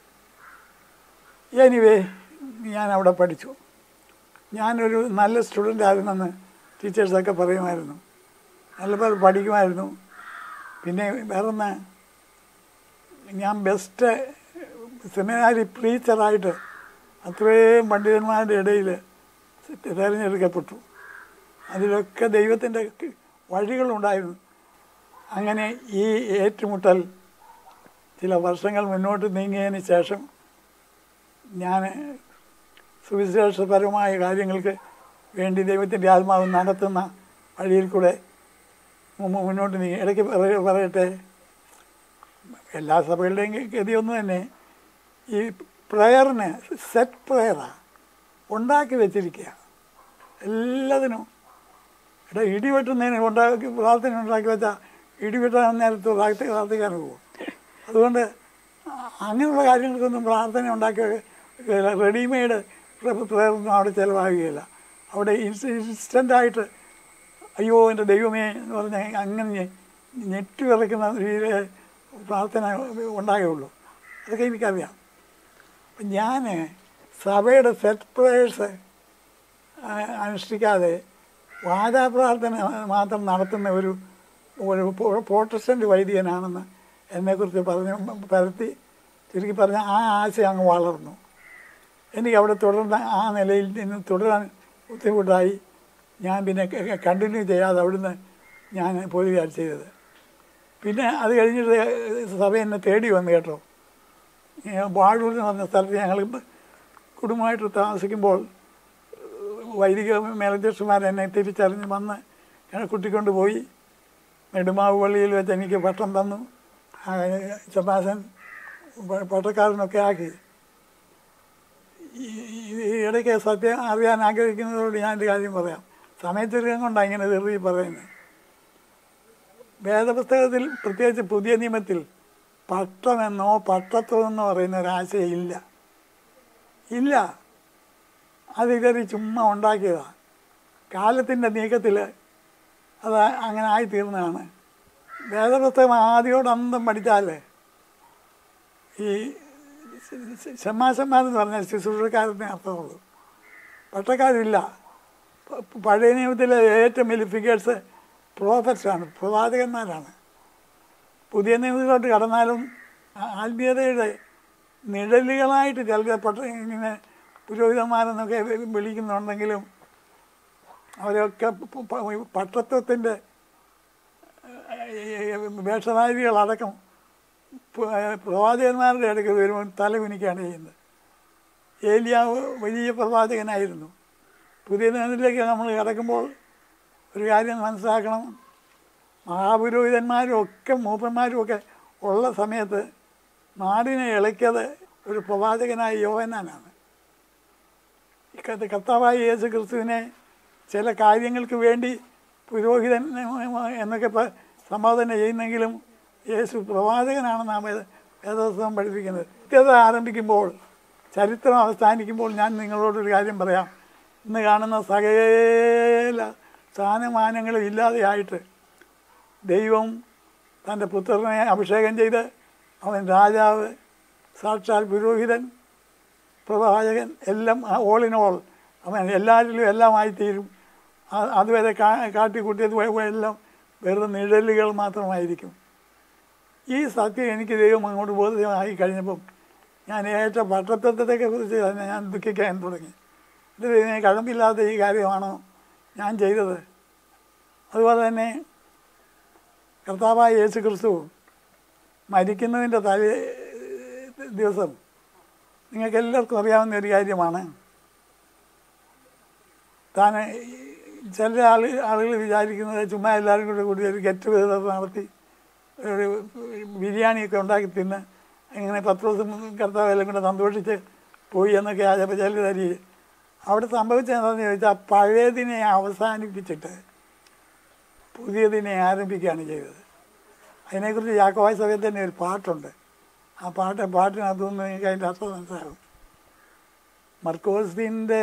എനിവേ ഞാൻ അവിടെ പഠിച്ചു ഞാനൊരു നല്ല സ്റ്റുഡൻ്റ് ആയിരുന്നെന്ന് ടീച്ചേഴ്സൊക്കെ പറയുമായിരുന്നു നല്ലപോലെ പഠിക്കുമായിരുന്നു പിന്നെ വേറൊന്ന് ഞാൻ ബെസ്റ്റ് സെമിനാരി പ്രീച്ചറായിട്ട് അത്രയും പണ്ഡിതന്മാരുടെ ഇടയിൽ തിരഞ്ഞെടുക്കപ്പെട്ടു അതിലൊക്കെ ദൈവത്തിൻ്റെ വഴികളുണ്ടായിരുന്നു അങ്ങനെ ഈ ഏറ്റുമുട്ടൽ ചില വർഷങ്ങൾ മുന്നോട്ട് നീങ്ങിയതിന് ശേഷം ഞാൻ സുവിശേഷപരമായ കാര്യങ്ങൾക്ക് വേണ്ടി ദൈവത്തിൻ്റെ ആത്മാവ് നടത്തുന്ന വഴിയിൽ കൂടെ മു- മുന്നോട്ട് നീങ്ങി ഇടയ്ക്ക് പറയ- പറയട്ടെ എല്ലാ സഭകളുടെയും ഗതിയൊന്നും തന്നെ ഈ പ്രയറിന് സെറ്റ് പ്രയറാണ് ഉണ്ടാക്കി വെച്ചിരിക്കുക എല്ലാത്തിനും ഇവിടെ ഇടിവെട്ടുന്നതിന് ഉണ്ടാക്കി പ്രാർത്ഥന ഉണ്ടാക്കി വെച്ചാൽ ഇടിവെട്ടാൻ നേരത്ത് പ്രാർത്ഥി പ്രാർത്ഥിക്കാൻ പോകും അതുകൊണ്ട് അങ്ങനെയുള്ള കാര്യങ്ങൾക്കൊന്നും പ്രാർത്ഥന ഉണ്ടാക്കി റെഡിമെയ്ഡ് പ്രയറൊന്നും അവിടെ ചിലവാകുകയില്ല അവിടെ ഇൻസ്റ്റൻ്റായിട്ട് അയ്യോ എൻ്റെ ദൈവമേ എന്ന് പറഞ്ഞ് അങ്ങനെ ഞെ- ഞെട്ടി വിറയ്ക്കുന്ന രീതിയിൽ പ്രാർത്ഥന ഉണ്ടാകുള്ളൂ അതൊക്കെ എനിക്കറിയാം അപ്പം ഞാൻ സഭയുടെ സെറ്റ് പ്രേയേഴ്സ് അനുഷ്ഠിക്കാതെ വാചാപ്രാർത്ഥന മാത്രം നടത്തുന്ന ഒരു ഒരു പ്രോ- പ്രോട്ടസ്റ്റൻ്റ് വൈദികനാണെന്ന് എന്നെക്കുറിച്ച് പറഞ്ഞ് പരത്തി ചുരുക്കി പറഞ്ഞ ആ ആശയം അങ്ങ് വളർന്നു എനിക്ക് അവിടെ തുടർന്ന ആ നിലയിൽ നിന്ന് തുടരാൻ ബുദ്ധിമുട്ടായി ഞാൻ പിന്നെ കണ്ടിന്യൂ ചെയ്യാതെ അവിടുന്ന് ഞാൻ പോവുകയാണ് ചെയ്തത് പിന്നെ അത് കഴിഞ്ഞിട്ട് സഭ എന്നെ തേടി വന്നു കേട്ടോ വാഴൂർ എന്ന് പറഞ്ഞ സ്ഥലത്ത് ഞങ്ങൾ കുടുംബമായിട്ട് താമസിക്കുമ്പോൾ വൈദിക മേലധ്യക്ഷന്മാർ എന്നെ തിരിച്ചറിഞ്ഞ് വന്ന് എന്നെ കുട്ടിക്കൊണ്ട് പോയി നെടുമാവ് പള്ളിയിൽ വെച്ച് എനിക്ക് പട്ടം തന്നു ആ, ചപ്പാസൻ പ- പട്ടക്കാരനൊക്കെ ആക്കി ഈ- ഈ- ഈ ഇടയ്ക്ക് സത്യം അറിയാൻ ആഗ്രഹിക്കുന്നതോട് ഞാൻ ഒരു കാര്യം പറയാം സമയത്തിരികം കൊണ്ടാണ് ഇങ്ങനെ തെറി പറയുന്നത് വേദപുസ്തകത്തിൽ പ്രത്യേകിച്ച് പുതിയ നിയമത്തിൽ പട്ടമെന്നോ പട്ടത്വമെന്നോ പറയുന്ന ഒരാശയം ഇല്ല ഇല്ല അത് ഇവർ ചുമ്മാ ഉണ്ടാക്കിയതാണ് കാലത്തിൻ്റെ നീക്കത്തിൽ അത് അങ്ങനെ ആയിത്തീർന്നതാണ് വേദപുസ്തകം ആദ്യോട് അന്തം പഠിച്ചാൽ ഈ ഷമ്മാശന്മാരെന്ന് പറഞ്ഞാൽ ശുശ്രൂഷക്കാരനെ അർത്ഥമുള്ളൂ പട്ടക്കാരില്ല പ- പഴയ നിയമത്തിലെ ഏറ്റവും വലിയ ഫിഗേഴ്സ് പ്രോഫറ്റ്സാണ് പ്രവാചകന്മാരാണ് പുതിയ നിയമത്തിലോട്ട് കടന്നാലും ആ- ആത്മീയതയുടെ നിഴലുകളായിട്ട് ചില പട്ട ഇങ്ങനെ പുരോഹിതന്മാരെന്നൊക്കെ വി- വിളിക്കുന്നുണ്ടെങ്കിലും അവരൊക്കെ പ- പ- പട്ടത്വത്തിൻ്റെ വേഷധാരികളടക്കം പ- പ്രവാചകന്മാരുടെ ഇടയ്ക്ക് വരുമ്പോൾ തല കുനിക്കുകയാണ് ചെയ്യുന്നത് ഏലിയാവ് വലിയ പ്രവാചകനായിരുന്നു പുതിയ നിയമത്തിലേക്ക് നമ്മൾ കിടക്കുമ്പോൾ ഒരു കാര്യം മനസ്സിലാക്കണം മഹാപുരോഹിതന്മാരും ഒക്കെ മൂപ്പന്മാരും ഒക്കെ ഉള്ള സമയത്ത് നാടിനെ ഇളക്കിയത് ഒരു പ്രവാചകനായ യോഹനാനാണ് ഈ കത്ത് കർത്താവായ യേശു ക്രിസ്തുവിനെ ചില കാര്യങ്ങൾക്ക് വേണ്ടി പുരോഹിതൻ എന്നൊക്കെ പ- സംബോധന ചെയ്യുന്നെങ്കിലും യേശു പ്രവാചകനാണെന്നാണ് വേദ വേദോത്സവം പഠിപ്പിക്കുന്നത് കൃത്യത ആരംഭിക്കുമ്പോൾ ചരിത്രം അവസാനിക്കുമ്പോൾ ഞാൻ നിങ്ങളോടൊരു കാര്യം പറയാം ഇന്ന് കാണുന്ന സകല സ്ഥാനമാനങ്ങളും ഇല്ലാതെയായിട്ട് ദൈവം തൻ്റെ പുത്രനെ അഭിഷേകം ചെയ്ത് അവൻ രാജാവ് സാക്ഷാൽ പുരോഹിതൻ പ്രവാചകൻ എല്ലാം ഓൾ ഇൻ ഓൾ അവൻ എല്ലാവരിലും എല്ലാമായി തീരും ആ- അതുവരെ കാ കാട്ടിക്കൂട്ടിയത് വ- എല്ലാം വെറുതെ നിഴലുകൾ മാത്രമായിരിക്കും ഈ സത്യം എനിക്ക് ദൈവം അങ്ങോട്ട് ബോധ്യമായി കഴിഞ്ഞപ്പം ഞാൻ ഏറ്റ പട്ടത്തത്വത്തെ കുറിച്ച് തന്നെ ഞാൻ ദുഃഖിക്കാൻ തുടങ്ങി ഇത് ഇതിന് കഴമ്പില്ലാത്ത ഈ കാര്യമാണോ ഞാൻ ചെയ്തത് അതുപോലെ തന്നെ കർത്താവായ യേശു ക്രിസ്തു മരിക്കുന്നതിൻ്റെ തലേ ദിവസം നിങ്ങൾക്ക് എല്ലാവർക്കും അറിയാവുന്ന ഒരു കാര്യമാണ് താൻ ചില ആൾ ആളുകൾ വിചാരിക്കുന്നത് ചുമ്മാ എല്ലാവരും കൂടെ കൂടി ഒരു ഗെറ്റ് ടുഗദർ നടത്തി ഒരു ബിരിയാണിയൊക്കെ ഉണ്ടാക്കി തിന്ന് ഇങ്ങനെ പത്ത് ദിവസം കർത്താവ് എല്ലാം കൂടെ സന്തോഷിച്ച് പോയി എന്നൊക്കെ ആചാര ചില തരി അവിടെ സംഭവിച്ചത് എന്താണെന്ന് ചോദിച്ചാൽ പഴയതിനെ അവസാനിപ്പിച്ചിട്ട് പുതിയതിനെ ആരംഭിക്കുകയാണ് ചെയ്തത് അതിനെക്കുറിച്ച് യാക്കോവായ സഭയിൽ തന്നെ ഒരു പാട്ടുണ്ട് ആ പാട്ട് പാട്ടിനകത്തുനിന്ന് എനിക്ക് അതിൻ്റെ അർത്ഥം മനസ്സിലാകും മർക്കോസിൻ്റെ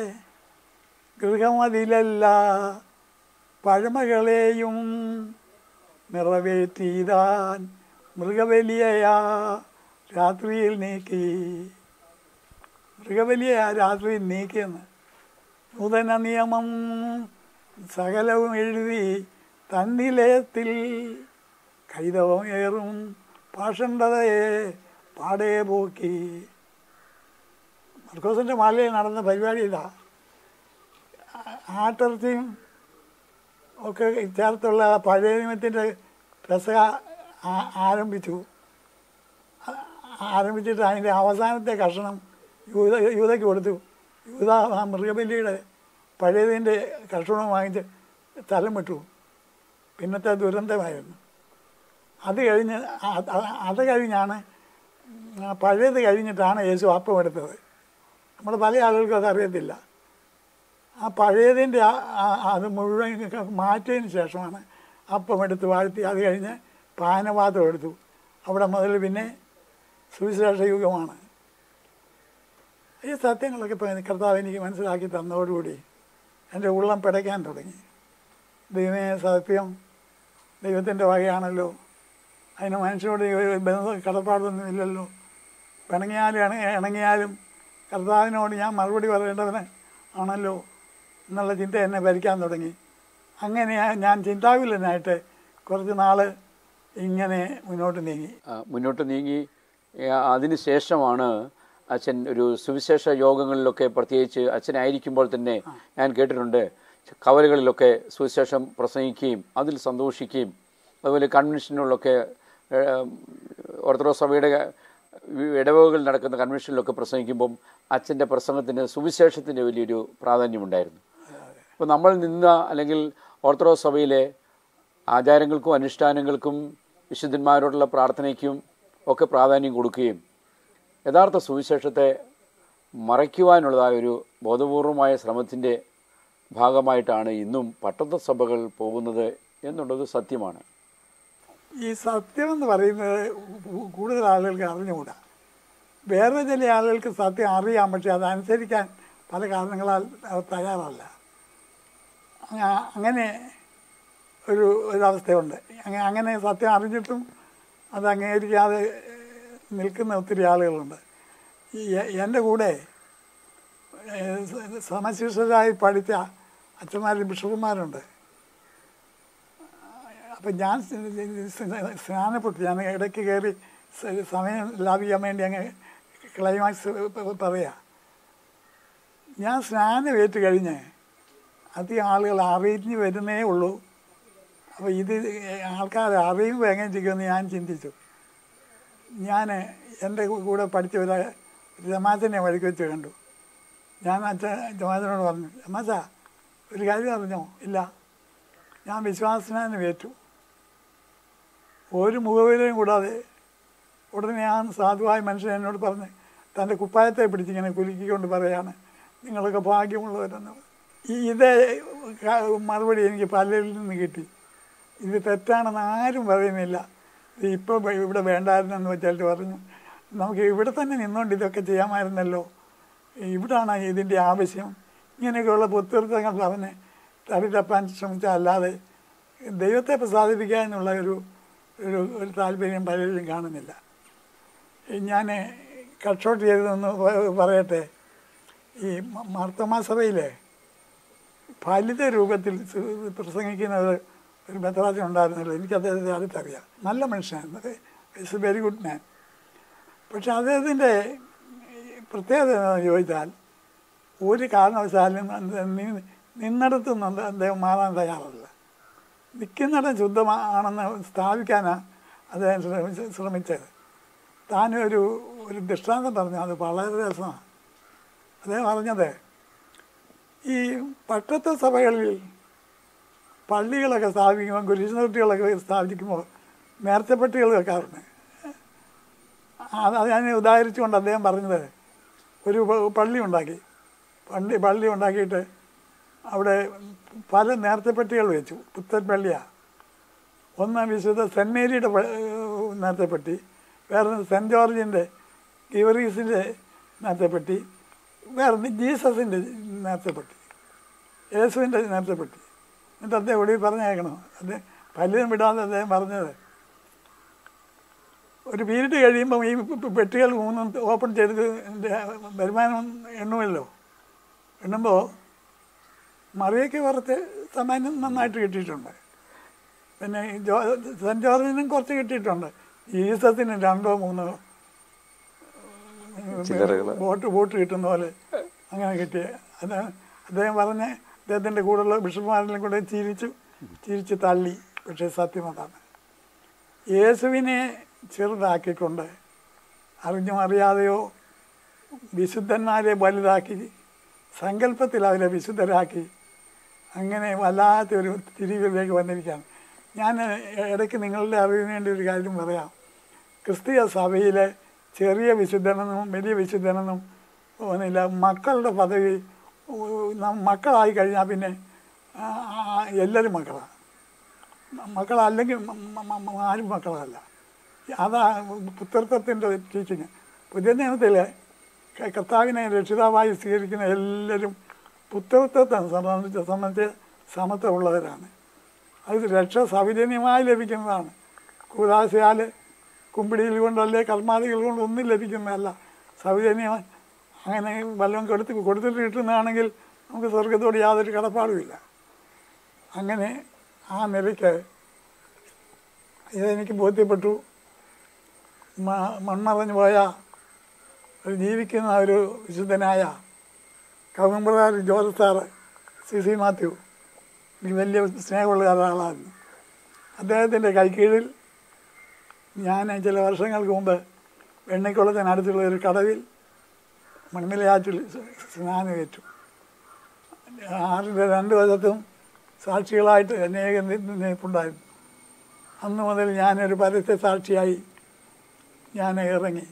ഗൃഹമതിലല്ല പഴമകളെയും നിറവേറ്റിതാൻ മൃഗബലിയയാ രാത്രിയിൽ നീക്കി മൃഗബലിയയാ രാത്രിയിൽ നീക്കിയെന്ന് നൂതന നിയമം സകലവും എഴുതി തന്നിലേത്തിൽ കൈതവം ഏറും പാഷണ്ഡതയെ പാടേ പോക്കി മർക്കോസിൻ്റെ മാലയിൽ നടന്ന പരിപാടിയില്ല ആട്ടിറച്ചിയും ഒക്കെ ചേർത്തുള്ള പഴയ നിയമത്തിൻ്റെ പെസക ആ- ആരംഭിച്ചു ആ- ആരംഭിച്ചിട്ട് അതിൻ്റെ അവസാനത്തെ കഷണം യൂത യൂതയ്ക്ക് കൊടുത്തു യൂത ആ മൃഗബലിയുടെ പഴയതിൻ്റെ കഷണം വാങ്ങിച്ച് സ്ഥലം വിട്ടു പിന്നത്തെ ദുരന്തമായിരുന്നു അത് കഴിഞ്ഞ് അ- അ- അത് കഴിഞ്ഞാണ് ആ പഴയത് കഴിഞ്ഞിട്ടാണ് യേശു അപ്പം എടുത്തത് നമ്മുടെ പല ആളുകൾക്കും അത് അറിയത്തില്ല ആ പഴയതിൻ്റെ ആ ആ- അത് മുഴുവൻ മാറ്റിയതിന് ശേഷമാണ് അപ്പം എടുത്ത് വാഴ്ത്തി അത് കഴിഞ്ഞ് പാനപാത്രം എടുത്തു അവിടെ മുതൽ പിന്നെ സുവിശേഷ യുഗമാണ് ഈ സത്യങ്ങളൊക്കെ ഇപ്പോൾ കർത്താവ് എനിക്ക് മനസ്സിലാക്കി തന്നതോടുകൂടി എൻ്റെ ഉള്ളം പിടയ്ക്കാൻ തുടങ്ങി ദൈവമേ സത്യം ദൈവത്തിൻ്റെ വകയാണല്ലോ അതിന് മനുഷ്യനോട് ഒരു ബന്ധ കടപ്പാടൊന്നും ഇല്ലല്ലോ പിണങ്ങിയാലും ഇണ ഇണങ്ങിയാലും കർത്താവിനോട് ഞാൻ മറുപടി പറയേണ്ടവന് ആണല്ലോ എന്നുള്ള ചിന്ത എന്നെ ഭരിക്കാൻ തുടങ്ങി അങ്ങനെ ഞാൻ ചിന്താവില്ലനായിട്ട് കുറച്ച് നാൾ ഇങ്ങനെ മുന്നോട്ട് നീങ്ങി ആ, മുന്നോട്ട് നീങ്ങി ആ, അതിനുശേഷമാണ് അച്ഛൻ ഒരു സുവിശേഷ യോഗങ്ങളിലൊക്കെ പ്രത്യേകിച്ച് അച്ഛനായിരിക്കുമ്പോൾ തന്നെ ഞാൻ കേട്ടിട്ടുണ്ട് കവലകളിലൊക്കെ സുവിശേഷം പ്രസംഗിക്കുകയും അതിൽ സന്തോഷിക്കുകയും അതുപോലെ കൺവെൻഷനുകളിലൊക്കെ ഏഹ്, ഓർത്തഡോക്സ് സഭയുടെ ഇടവകകൾ നടക്കുന്ന കൺവെൻഷനിലൊക്കെ പ്രസംഗിക്കുമ്പം അച്ഛൻ്റെ പ്രസംഗത്തിന് സുവിശേഷത്തിൻ്റെ വലിയൊരു പ്രാധാന്യമുണ്ടായിരുന്നു അപ്പോൾ നമ്മൾ നിന്ന അല്ലെങ്കിൽ ഓർത്തഡോക്സ് സഭയിലെ ആചാരങ്ങൾക്കും അനുഷ്ഠാനങ്ങൾക്കും വിശുദ്ധന്മാരോടുള്ള പ്രാർത്ഥനയ്ക്കും ഒക്കെ പ്രാധാന്യം കൊടുക്കുകയും യഥാർത്ഥ സുവിശേഷത്തെ മറയ്ക്കുവാനുള്ളതായ ഒരു ബോധപൂർവമായ ശ്രമത്തിൻ്റെ ഭാഗമായിട്ടാണ് ഇന്നും പട്ടത്ത സഭകൾ പോകുന്നത് എന്നുള്ളത് സത്യമാണ് ഈ സത്യം എന്ന് പറയുന്നത് കൂ- കൂടുതൽ ആളുകൾക്ക് അറിഞ്ഞുകൂടാ വേറെ ചില ആളുകൾക്ക് സത്യം അറിയാം പക്ഷെ അത് അനുസരിക്കാൻ പല കാരണങ്ങളാൽ അവർ തയ്യാറല്ല അങ്ങ- അങ്ങനെ ഒരു ഒരവസ്ഥയുണ്ട് അങ്ങ- അങ്ങനെ സത്യം അറിഞ്ഞിട്ടും അത് അംഗീകരിക്കാതെ നിൽക്കുന്ന ഒത്തിരി ആളുകളുണ്ട് ഈ എ- എൻ്റെ കൂടെ ഏഹ്, സ- സമശിഷ്ടരായി പഠിച്ച അച്ഛന്മാരും ബിഷപ്പുമാരുണ്ട് അപ്പം ഞാൻ സ് സ് സ്നാനപ്പെട്ടു ഞാൻ ഇടയ്ക്ക് കയറി സ- സമയം ലാഭിക്കാൻ വേണ്ടി അങ്ങ് ക്ലൈമാക്സ് പറയാം ഞാൻ സ്നാനമേറ്റ് കഴിഞ്ഞ് അധികം ആളുകൾ അറിഞ്ഞ് വരുന്നേ ഉള്ളൂ അപ്പോൾ ഇത് ആൾക്കാർ അറിയുമ്പോൾ എങ്ങനെ ചെയ്യുമെന്ന് ഞാൻ ചിന്തിച്ചു ഞാൻ എൻ്റെ കൂടെ പഠിച്ച ഒരു രമാച്ചനെ വഴിക്ക് വെച്ച് കണ്ടു ഞാൻ അച്ഛൻ ജമാത്തിനോട് പറഞ്ഞു രമാച്ച ഒരു കാര്യം അറിഞ്ഞോ ഇല്ല ഞാൻ വിശ്വാസനാന് ഏറ്റു ഒരു മുഖവിലയും കൂടാതെ ഉടനെ ആ സാധുവായ മനുഷ്യൻ എന്നോട് പറഞ്ഞ് തൻ്റെ കുപ്പായത്തെ പിടിച്ചിങ്ങനെ കുലുക്കിക്കൊണ്ട് പറയാണ് നിങ്ങളൊക്കെ ഭാഗ്യമുള്ളവരെന്ന് ഈ ഇതേ ക- മറുപടി എനിക്ക് പലരിൽ നിന്ന് കിട്ടി ഇത് തെറ്റാണെന്ന് ആരും പറയുന്നില്ല ഇത് ഇപ്പോൾ ഇവിടെ വേണ്ടായിരുന്നെന്ന് വെച്ചാൽ പറഞ്ഞു നമുക്ക് ഇവിടെ തന്നെ നിന്നുകൊണ്ട് ഇതൊക്കെ ചെയ്യാമായിരുന്നല്ലോ ഇവിടാണ് ഇതിൻ്റെ ആവശ്യം ഇങ്ങനെയൊക്കെയുള്ള പുത്തൃത്വങ്ങൾ പറഞ്ഞ് തടി തപ്പാൻ ശ്രമിച്ചാൽ അല്ലാതെ ദൈവത്തെ പ്രസാദിപ്പിക്കുക എന്നുള്ള ഒരു ഒരു ഒരു താല്പര്യം പലരിലും കാണുന്നില്ല ഞാൻ കട്ട് ചെയ്തതെന്ന് പ- പറയട്ടെ ഈ മ- മാർത്തോമാ സഭയിലെ ഫലിത രൂപത്തിൽ സു- പ്രസംഗിക്കുന്ന ഒരു ഒരു മെത്രാജൻ ഉണ്ടായിരുന്നല്ലോ എനിക്ക് അദ്ദേഹത്തെ അടുത്തറിയാം നല്ല മനുഷ്യനായിരുന്നു it's a very good man പക്ഷെ അദ്ദേഹത്തിൻ്റെ പ്രത്യേകത എന്താണെന്ന് ചോദിച്ചാൽ ഒരു കാരണവശാലും നി- നിന്നിടത്തു നിന്ന് അദ്ദേഹം മാറാൻ തയ്യാറല്ല നിൽക്കുന്നിടം ശുദ്ധമാണെന്ന് സ്ഥാപിക്കാനാണ് അദ്ദേഹം ശ്രമിച്ച ശ്രമിച്ചത് താനൊരു ഒരു ദൃഷ്ടാന്തം പറഞ്ഞു അത് വളരെ രസമാണ് അദ്ദേഹം പറഞ്ഞത് ഈ പട്ടത്ത സഭകളിൽ പള്ളികളൊക്കെ സ്ഥാപിക്കുമ്പോൾ കുരിശുനൊട്ടികളൊക്കെ സ്ഥാപിക്കുമ്പോൾ നേർച്ചപ്പെട്ടികൾ വെക്കാറുണ്ട് അത് അത് ഞാൻ ഉദാഹരിച്ചുകൊണ്ട് അദ്ദേഹം പറഞ്ഞത് ഒരു പ- പള്ളി ഉണ്ടാക്കി പള്ളി പള്ളി ഉണ്ടാക്കിയിട്ട് അവിടെ പല നേർച്ചപ്പെട്ടികൾ വെച്ചു പുത്തൻ പള്ളിയാണ് ഒന്ന് വിശുദ്ധ സെൻറ്റ് മേരിയുടെ പ- നേർച്ചപ്പെട്ടി വേറെ സെൻറ്റ് ജോർജിൻ്റെ ഗിവറീസിൻ്റെ നേർച്ചപ്പെട്ടി വേറെ ജീസസിൻ്റെ നേർച്ചപ്പെട്ടി യേശുവിൻ്റെ നേർച്ചപ്പെട്ടി എന്നിട്ട് അദ്ദേഹം ഒടുവിൽ പറഞ്ഞേക്കണം അത് പലരും വിടാതെ അദ്ദേഹം പറഞ്ഞത് ഒരു പീരീഡ് കഴിയുമ്പോൾ ഈ പെട്ടികൾ മൂന്നും ഓപ്പൺ ചെയ്ത് ഇതിൻ്റെ വരുമാനം എണ്ണുമല്ലോ എണ്ണുമ്പോൾ മറിയയ്ക്ക് കുറച്ച് സമ്മാനം നന്നായിട്ട് കിട്ടിയിട്ടുണ്ട് പിന്നെ ഈ ജോ സെൻറ്റ് ജോർജിനും കുറച്ച് കിട്ടിയിട്ടുണ്ട് ജീസസിന് രണ്ടോ മൂന്നോ ചില്ലറകള്. വോട്ട് വോട്ട് കിട്ടുന്ന പോലെ അങ്ങനെ കിട്ടിയ അത് അദ്ദേഹം പറഞ്ഞ് അദ്ദേഹത്തിൻ്റെ കൂടെയുള്ള ബിഷപ്പ്മാരിലും കൂടെ ചിരിച്ചു ചിരിച്ച് തള്ളി പക്ഷേ സത്യം അതാണ് യേശുവിനെ ചെറുതാക്കിക്കൊണ്ട് അറിഞ്ഞോ അറിയാതെയോ വിശുദ്ധന്മാരെ വലുതാക്കി സങ്കല്പത്തിൽ അവരെ വിശുദ്ധരാക്കി അങ്ങനെ വല്ലാത്തൊരു തിരിവിലേക്ക് വന്നിരിക്കുകയാണ് ഞാൻ ഇടയ്ക്ക് നിങ്ങളുടെ അറിവിന് വേണ്ടി ഒരു കാര്യം പറയാം ക്രിസ്തീയ സഭയിലെ ചെറിയ വിശുദ്ധനെന്നും വലിയ വിശുദ്ധനെന്നും ഒന്നുമില്ല മക്കളുടെ പദവി നം- മക്കളായി കഴിഞ്ഞാൽ പിന്നെ ആ, ആ, എല്ലാവരും മക്കളാണ് മക്കളല്ലെങ്കിൽ മ- മ- മ- ആരും മക്കളല്ല അതാ പുത്രത്വത്തിൻ്റെ ടീച്ചിങ് പുതിയ നിയമത്തിൽ കർത്താവിനെ രക്ഷിതാവായി സ്വീകരിക്കുന്ന എല്ലാവരും പുത്രത്വത്തെ സംബന്ധിച്ച് സംബന്ധിച്ച് സമത്വമുള്ളവരാണ് അത് രക്ഷ സൗജന്യമായി ലഭിക്കുന്നതാണ് കൂതാശയാൽ കുമ്പിടിയിൽ കൊണ്ടല്ലേ കർമാദികൾ കൊണ്ട് ഒന്നും ലഭിക്കുന്നതല്ല സൗജന്യമായി അങ്ങനെ വല്ലതും കൊടുത്ത് കൊടുത്തിട്ട് കിട്ടുന്നതാണെങ്കിൽ നമുക്ക് സ്വർഗത്തോട് യാതൊരു കടപ്പാടുമില്ല അങ്ങനെ ആ നിലയ്ക്ക് ഇതെനിക്ക് ബോധ്യപ്പെട്ടു മ- മൺമറഞ്ഞു പോയ ഒരു ജീവിക്കുന്ന ഒരു വിശുദ്ധനായ കവുമ്പ്രകാർ George sir C C Matthew എനിക്ക് വലിയ സ്നേഹമുള്ള ഒരാളായിരുന്നു അദ്ദേഹത്തിൻ്റെ കൈക്കീഴിൽ ഞാൻ ചില വർഷങ്ങൾക്ക് മുമ്പ് വെണ്ണിക്കുളത്തിനടുത്തുള്ള ഒരു കടവിൽ മൺമിലയാറ്റിൽ സ്നാനം ഏറ്റു ആറിൻ്റെ രണ്ട് വശത്തും സാക്ഷികളായിട്ട് അനേകം നി- നിൽപ്പുണ്ടായിരുന്നു അന്ന് മുതൽ ഞാനൊരു പരസ്യ സാക്ഷിയായി ഞാൻ ഇറങ്ങി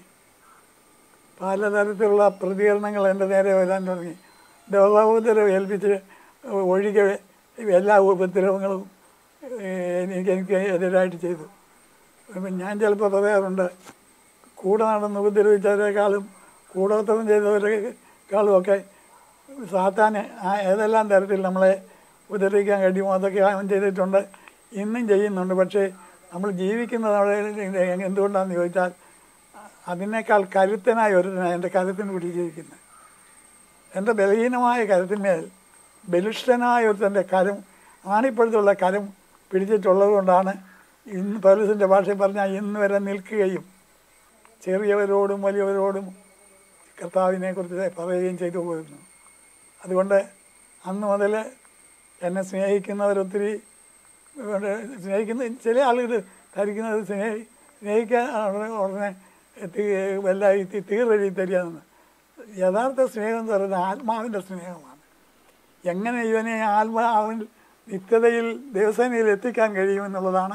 പലതരത്തിലുള്ള പ്രതികരണങ്ങൾ എൻ്റെ നേരെ വരാൻ തുടങ്ങി ദേവോപദ്രവം ഏൽപ്പിച്ച് ഒഴികെ എല്ലാ ഉപദ്രവങ്ങളും ഏഹ്, എനിക്ക് എനിക്ക് എതിരായിട്ട് ചെയ്തു അപ്പം ഞാൻ ചിലപ്പോൾ പറയാറുണ്ട് കൂടെ നടന്ന് ഉപദ്രവിച്ചവരെക്കാളും കൂടോത്രം ചെയ്തവരെക്കാളും ഒക്കെ സാത്താന് ആ ഏതെല്ലാം തരത്തിൽ നമ്മളെ ഉപദ്രവിക്കാൻ കഴിയുമോ അതൊക്കെ അവൻ ചെയ്തിട്ടുണ്ട് ഇന്നും ചെയ്യുന്നുണ്ട് പക്ഷേ നമ്മൾ ജീവിക്കുന്നത് അവിടെ എന്തുകൊണ്ടാണെന്ന് ചോദിച്ചാൽ അതിനേക്കാൾ കരുത്തനായ ഒരുത്തനാണ് എൻ്റെ കരുത്തിന് പിടിച്ചിരിക്കുന്നത് എൻ്റെ ബലഹീനമായ കരുത്തിന്മേൽ ബലിഷ്ഠനായ ഒരുത്തൻ്റെ കരം ആണിപ്പഴുത്തുള്ള കരം പിടിച്ചിട്ടുള്ളത് കൊണ്ടാണ് ഇന്ന് പൗലസിൻ്റെ ഭാഷയിൽ പറഞ്ഞാൽ ഇന്ന് വരെ നിൽക്കുകയും ചെറിയവരോടും വലിയവരോടും കർത്താവിനെ കുറിച്ച് പറയുകയും ചെയ്തു പോയിരുന്നു അതുകൊണ്ട് അന്ന് മുതൽ എന്നെ സ്നേഹിക്കുന്നവരൊത്തിരി ഇവിടെ സ്നേഹിക്കുന്ന ചില ആളുകൾ ധരിക്കുന്നത് സ്നേഹി സ്നേഹിക്കാൻ ഉടനെ ഉടനെ തീ വല്ല ഈ തീ- തീറെഴുതി തരികയെന്ന് യഥാർത്ഥ സ്നേഹം എന്ന് പറയുന്നത് ആത്മാവിൻ്റെ സ്നേഹമാണ് എങ്ങനെ ഇവനെ ആത്മാവിൽ നിത്യതയിൽ ദിവസേനയിൽ എത്തിക്കാൻ കഴിയുമെന്നുള്ളതാണ്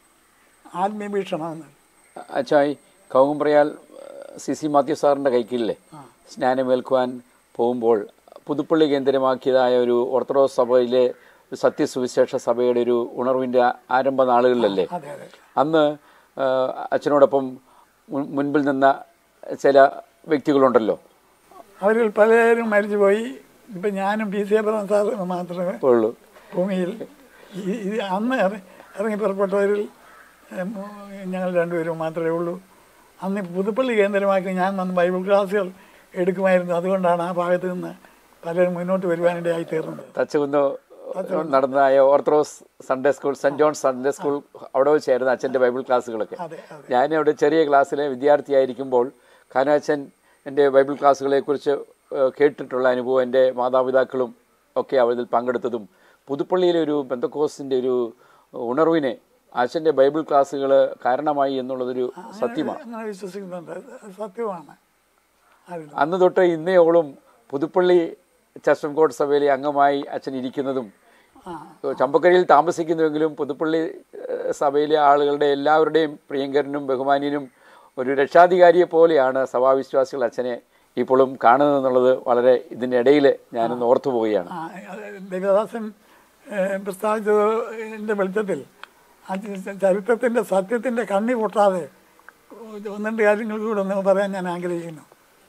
ആത്മീയഭീഷണം എന്നത് അച്ചായി കൗകുംപ്രയാൽ സി സി മാത്യു സാറിൻ്റെ കൈക്കീഴിലെ സ്നാനമേൽക്കുവാൻ പോകുമ്പോൾ പുതുപ്പള്ളി കേന്ദ്രമാക്കിയതായ ഒരു ഓർത്തഡോക്സ് സഭയിലെ ഒരു സത്യസുവിശേഷ സഭയുടെ ഒരു ഉണർവിൻ്റെ ആരംഭ നാളുകളിലല്ലേ അതെ അതെ അന്ന് ആ, അച്ഛനോടൊപ്പം മുൻ- മുൻപിൽ നിന്ന ചില വ്യക്തികളുണ്ടല്ലോ അവരിൽ പലരും മരിച്ചുപോയി ഇപ്പം ഞാനും പി സി അബ്രഹാം സാർ മാത്രമേ ഉള്ളൂ ഭൂമിയിൽ ഈ- ഇത് അന്ന് ഇറ- ഇറങ്ങി പുറപ്പെട്ടവരിൽ ഏ, മൂ- ഞങ്ങൾ രണ്ടുപേരും മാത്രമേ ഉള്ളൂ അന്ന് പുതുപ്പള്ളി കേന്ദ്രമാക്കി ഞാൻ വന്ന് ബൈബിൾ ക്ലാസ്സുകൾ എടുക്കുമായിരുന്നു അതുകൊണ്ടാണ് ആ ഭാഗത്ത് നിന്ന് പലരും മുന്നോട്ട് വരുവാനിടയായി തീർന്നത് തച്ചുകുന്ന് നടന്നതായ Orthodox Sunday school Saint John's Sunday school അവിടെ വെച്ചായിരുന്നു അച്ഛൻ്റെ ബൈബിൾ ക്ലാസ്സുകളൊക്കെ അതെ അതെ ഞാൻ അവിടെ ചെറിയ ക്ലാസ്സിലെ വിദ്യാർത്ഥിയായിരിക്കുമ്പോൾ കാനാച്ചൻ എൻ്റെ ബൈബിൾ ക്ലാസ്സുകളെക്കുറിച്ച് ഏഹ്, കേട്ടിട്ടുള്ള അനുഭവം എൻ്റെ മാതാപിതാക്കളും ഒക്കെ അതിൽ പങ്കെടുത്തതും പുതുപ്പള്ളിയിലെ ഒരു ബന്ധക്കോസിൻ്റെ ഒരു ഉണർവിനെ അച്ഛൻ്റെ ബൈബിൾ ക്ലാസ്സുകൾ കാരണമായി എന്നുള്ളതൊരു സത്യമാണ് അങ്ങനെ വിശ്വസിക്കുന്നുണ്ട് അത് സത്യമാണ് അതിൽ അന്ന് തൊട്ട് ഇന്നയോളം പുതുപ്പള്ളി ചസ്റ്റംകോട്ട് സഭയിലെ അംഗമായി അച്ഛൻ ഇരിക്കുന്നതും ആ ചമ്പക്കരയിൽ താമസിക്കുന്നുവെങ്കിലും പുതുപ്പള്ളി ഏഹ്, സഭയിലെ ആളുകളുടെ എല്ലാവരുടെയും പ്രിയങ്കരനും ബഹുമാന്യനും ഒരു രക്ഷാധികാരിയെ പോലെയാണ് സഭാവിശ്വാസികൾ അച്ഛനെ ഇപ്പോഴും കാണുന്നത് എന്നുള്ളത് വളരെ ഇതിൻ്റെ ഇടയിൽ ഞാനൊന്ന് ഓർത്തു പോവുകയാണ് ആ, അത് ദേവദാസൻ ഏഹ്, പ്രസ്താവിച്ചതിൻ്റെ വെളിച്ചത്തിൽ ആ ച- ചരിത്രത്തിൻ്റെ സത്യത്തിൻ്റെ കണ്ണി പൊട്ടാതെ ഒന്ന് രണ്ട് കാര്യങ്ങൾ കൂടെ ഒന്ന് പറയാൻ ഞാൻ ആഗ്രഹിക്കുന്നു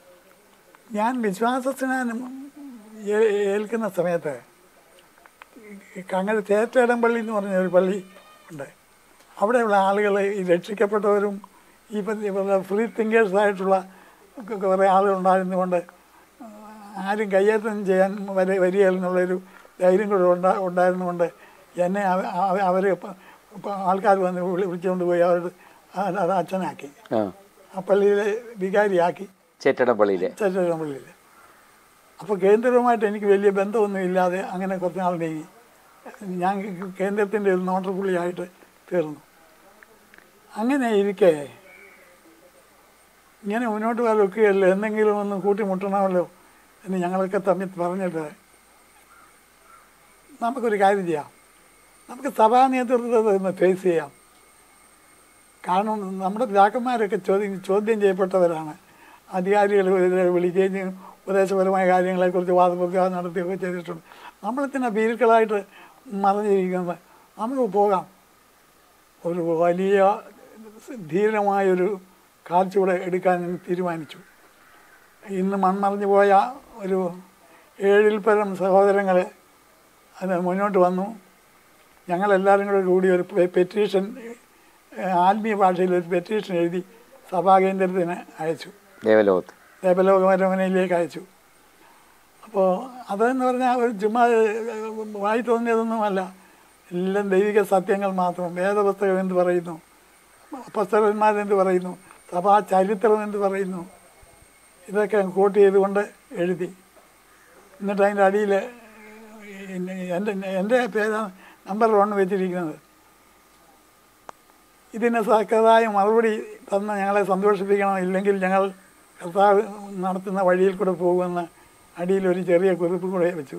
ഞാൻ വിശ്വാസസ്നാനം ഏ- ഏൽക്കുന്ന സമയത്ത് കങ്ങര ചേറ്റേടം പള്ളി എന്ന് പറഞ്ഞ ഒരു പള്ളി ഉണ്ട് അവിടെയുള്ള ആളുകൾ ഈ രക്ഷിക്കപ്പെട്ടവരും ഈ ഫ്രീ തിങ്കേഴ്സായിട്ടുള്ള കുറേ ആളുകളുണ്ടായിരുന്നുകൊണ്ട് ആരും കയ്യേറ്റം ചെയ്യാൻ വര വരികയെന്നുള്ളൊരു ധൈര്യം കൂടെ ഉണ്ടാ ഉണ്ടായിരുന്നുകൊണ്ട് എന്നെ അവർ ആൾക്കാർ വന്ന് വിളി വിളിച്ചുകൊണ്ട് പോയി അവരുടെ ആ- അത് അച്ഛനാക്കി ആ ആ പള്ളിയിലെ വികാരിയാക്കി ചേറ്റടം പള്ളിയിലെ ചേട്ടൻ പള്ളിയിൽ അപ്പോൾ കേന്ദ്രവുമായിട്ട് എനിക്ക് വലിയ ബന്ധമൊന്നും ഇല്ലാതെ അങ്ങനെ കുറച്ച് നാൾ നീങ്ങി ഞാൻ കേന്ദ്രത്തിൻ്റെ ഒരു നോട്ടപ്പുള്ളിയായിട്ട് തീർന്നു അങ്ങനെ ഇരിക്കെ ഇങ്ങനെ മുന്നോട്ട് പോകാനൊക്കെയല്ലോ എന്തെങ്കിലും ഒന്ന് കൂട്ടിമുട്ടണമല്ലോ എന്ന് ഞങ്ങളൊക്കെ തമ്മിൽ പറഞ്ഞിട്ട് നമുക്കൊരു കാര്യം ചെയ്യാം നമുക്ക് സഭാ നേതൃത്വത്തെ ഒന്ന് ഫേസ് ചെയ്യാം കാരണം നമ്മുടെ പിതാക്കന്മാരൊക്കെ ചോദ്യം ചോദ്യം ചെയ്യപ്പെട്ടവരാണ് അധികാരികൾ ഇതിനെ വിളിക്കുകയും ചെയ്യും. ഉപദേശപരമായ കാര്യങ്ങളെക്കുറിച്ച് വാദപ്രതിവാദം നടത്തുകയൊക്കെ ചെയ്തിട്ടുണ്ട് നമ്മളെത്തിനാ ഭീരുക്കളായിട്ട് മറിഞ്ഞിരിക്കുന്നത് നമുക്ക് പോകാം ഒരു വലിയ ധീരമായൊരു കാഴ്ചയുടെ എടുക്കാൻ തീരുമാനിച്ചു ഇന്ന് മൺമറിഞ്ഞു പോയ ഒരു ഏഴിൽ പരം സഹോദരങ്ങൾ അത് മുന്നോട്ട് വന്നു ഞങ്ങളെല്ലാവരും കൂടെ കൂടി ഒരു പെ- പെറ്റീഷൻ ഏഹ്, ആത്മീയ ഭാഷയിൽ ഒരു പെറ്റീഷൻ എഴുതി സഭാകേന്ദ്രത്തിന് അയച്ചു ദേവലോകത്ത് ദേവലോകമരമനയിലേക്ക് അയച്ചു അപ്പോൾ അതെന്ന് പറഞ്ഞാൽ ഒരു ചുമ്മാ ഏഹ്, വായി തോന്നിയതൊന്നുമല്ല എല്ലാം ദൈവിക സത്യങ്ങൾ മാത്രം വേദപുസ്തകം എന്ത് പറയുന്നു പുസ്തകന്മാരെന്ത് പറയുന്നു സഭാ ചരിത്രം എന്ത് പറയുന്നു ഇതൊക്കെ കോട്ട് ചെയ്തുകൊണ്ട് എഴുതി എന്നിട്ട് അതിൻ്റെ അടിയിൽ എൻ്റെ എൻ്റെ പേരാണ് നമ്പർ വൺ വെച്ചിരിക്കുന്നത് ഇതിന് സക്കതായ മറുപടി തന്ന് ഞങ്ങളെ സന്തോഷിപ്പിക്കണം ഇല്ലെങ്കിൽ ഞങ്ങൾ കർത്താവ് നടത്തുന്ന വഴിയിൽ കൂടെ പോകുമെന്ന് അടിയിൽ ഒരു ചെറിയ കുറിപ്പ് കൂടെ വെച്ചു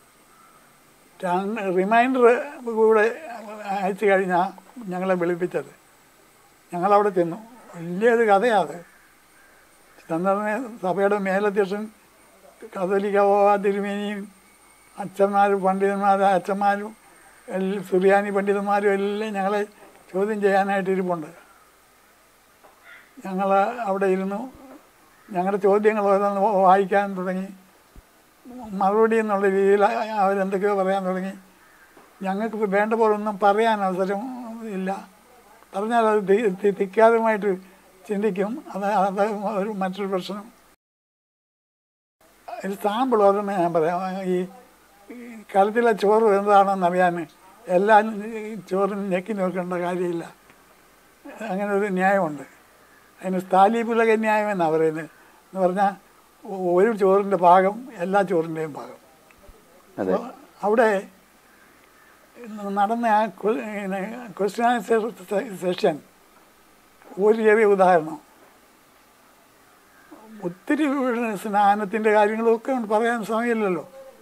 റിമൈൻഡർ കൂടെ അയച്ചു കഴിഞ്ഞാൽ ഞങ്ങളെ വിളിപ്പിച്ചത് ഞങ്ങളവിടെ ചെന്നു വലിയൊരു കഥയാണ് ചന്ദ്രനെ സഭയുടെ മേലധ്യക്ഷൻ കത്തോലിക്കവാ തിരുമേനിയും അച്ഛന്മാരും പണ്ഡിതന്മാരും അച്ഛന്മാരും എല്ലാം സുറിയാനി പണ്ഡിതന്മാരും എല്ലാം ഞങ്ങളെ ചോദ്യം ചെയ്യാനായിട്ട് ഇരിപ്പുണ്ട് ഞങ്ങൾ അവിടെ ഇരുന്നു ഞങ്ങളുടെ ചോദ്യങ്ങൾ ഓരോന്ന് വായിക്കാൻ തുടങ്ങി മറുപടി എന്നുള്ള രീതിയിൽ അവരെന്തൊക്കെയോ പറയാൻ തുടങ്ങി ഞങ്ങൾക്ക് വേണ്ട പോലെ ഒന്നും പറയാൻ അവസരം ഇല്ല പറഞ്ഞാൽ അത് തി- തി- തിക്കാതമായിട്ട് ചിന്തിക്കും അത് അത് ഒരു മറ്റൊരു പ്രശ്നം ഒരു സാമ്പിൾ ഓരോന്ന് ഞാൻ പറയാം ഈ ഈ കലത്തിലെ ചോറ് എന്താണെന്ന് അറിയാൻ എല്ലാം ഈ ചോറിന് ഞെക്കി നോക്കേണ്ട കാര്യമില്ല അങ്ങനെ ഒരു ന്യായമുണ്ട് അതിന് സ്ഥാലീപുലക ന്യായം എന്നാണ് പറയുന്നത് എന്ന് പറഞ്ഞാൽ ഒരു ചോറിൻ്റെ ഭാഗം എല്ലാ ചോറിൻ്റെയും ഭാഗം അതെ അപ്പോൾ അവിടെ നടന്ന ആ ക്വസ്റ്റ്യൻ ആൻസർ സെഷൻ ഒരു ചെറിയ ഉദാഹരണം ഒത്തിരി സ്നാനത്തിൻ്റെ കാര്യങ്ങളൊക്കെ ഉണ്ട് പറയാൻ സമയമില്ലല്ലോ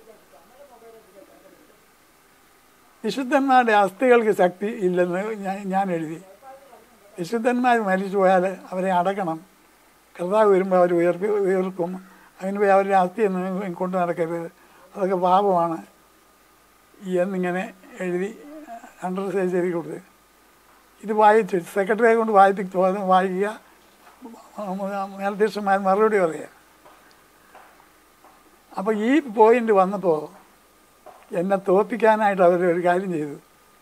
വിശുദ്ധന്മാരുടെ അസ്ഥികൾക്ക് ശക്തി ഇല്ലെന്ന് ഞാൻ ഞാൻ എഴുതി വിശുദ്ധന്മാർ മരിച്ചു പോയാൽ അവരെ അടക്കണം കർത്താവ് വരുമ്പോൾ അവർ ഉയർപ്പി ഉയർക്കും അതിന് പോയി അവരുടെ അസ്ഥിയൊന്നും കൊണ്ട് നടക്കരുത് അതൊക്കെ പാപമാണ് എന്നിങ്ങനെ എഴുതി അണ്ടർ സൈസ് കൊടുത്ത് ഇത് വായിച്ച് സെക്രട്ടറിയെ കൊണ്ട് വായിപ്പിച്ച് വായിക്കുക മേൽധ്യക്ഷന്മാർ മറുപടി പറയുക അപ്പോൾ ഈ പോയിന്റ് വന്നപ്പോൾ എന്നെ തോപ്പിക്കാനായിട്ട് അവർ ഒരു കാര്യം ചെയ്തു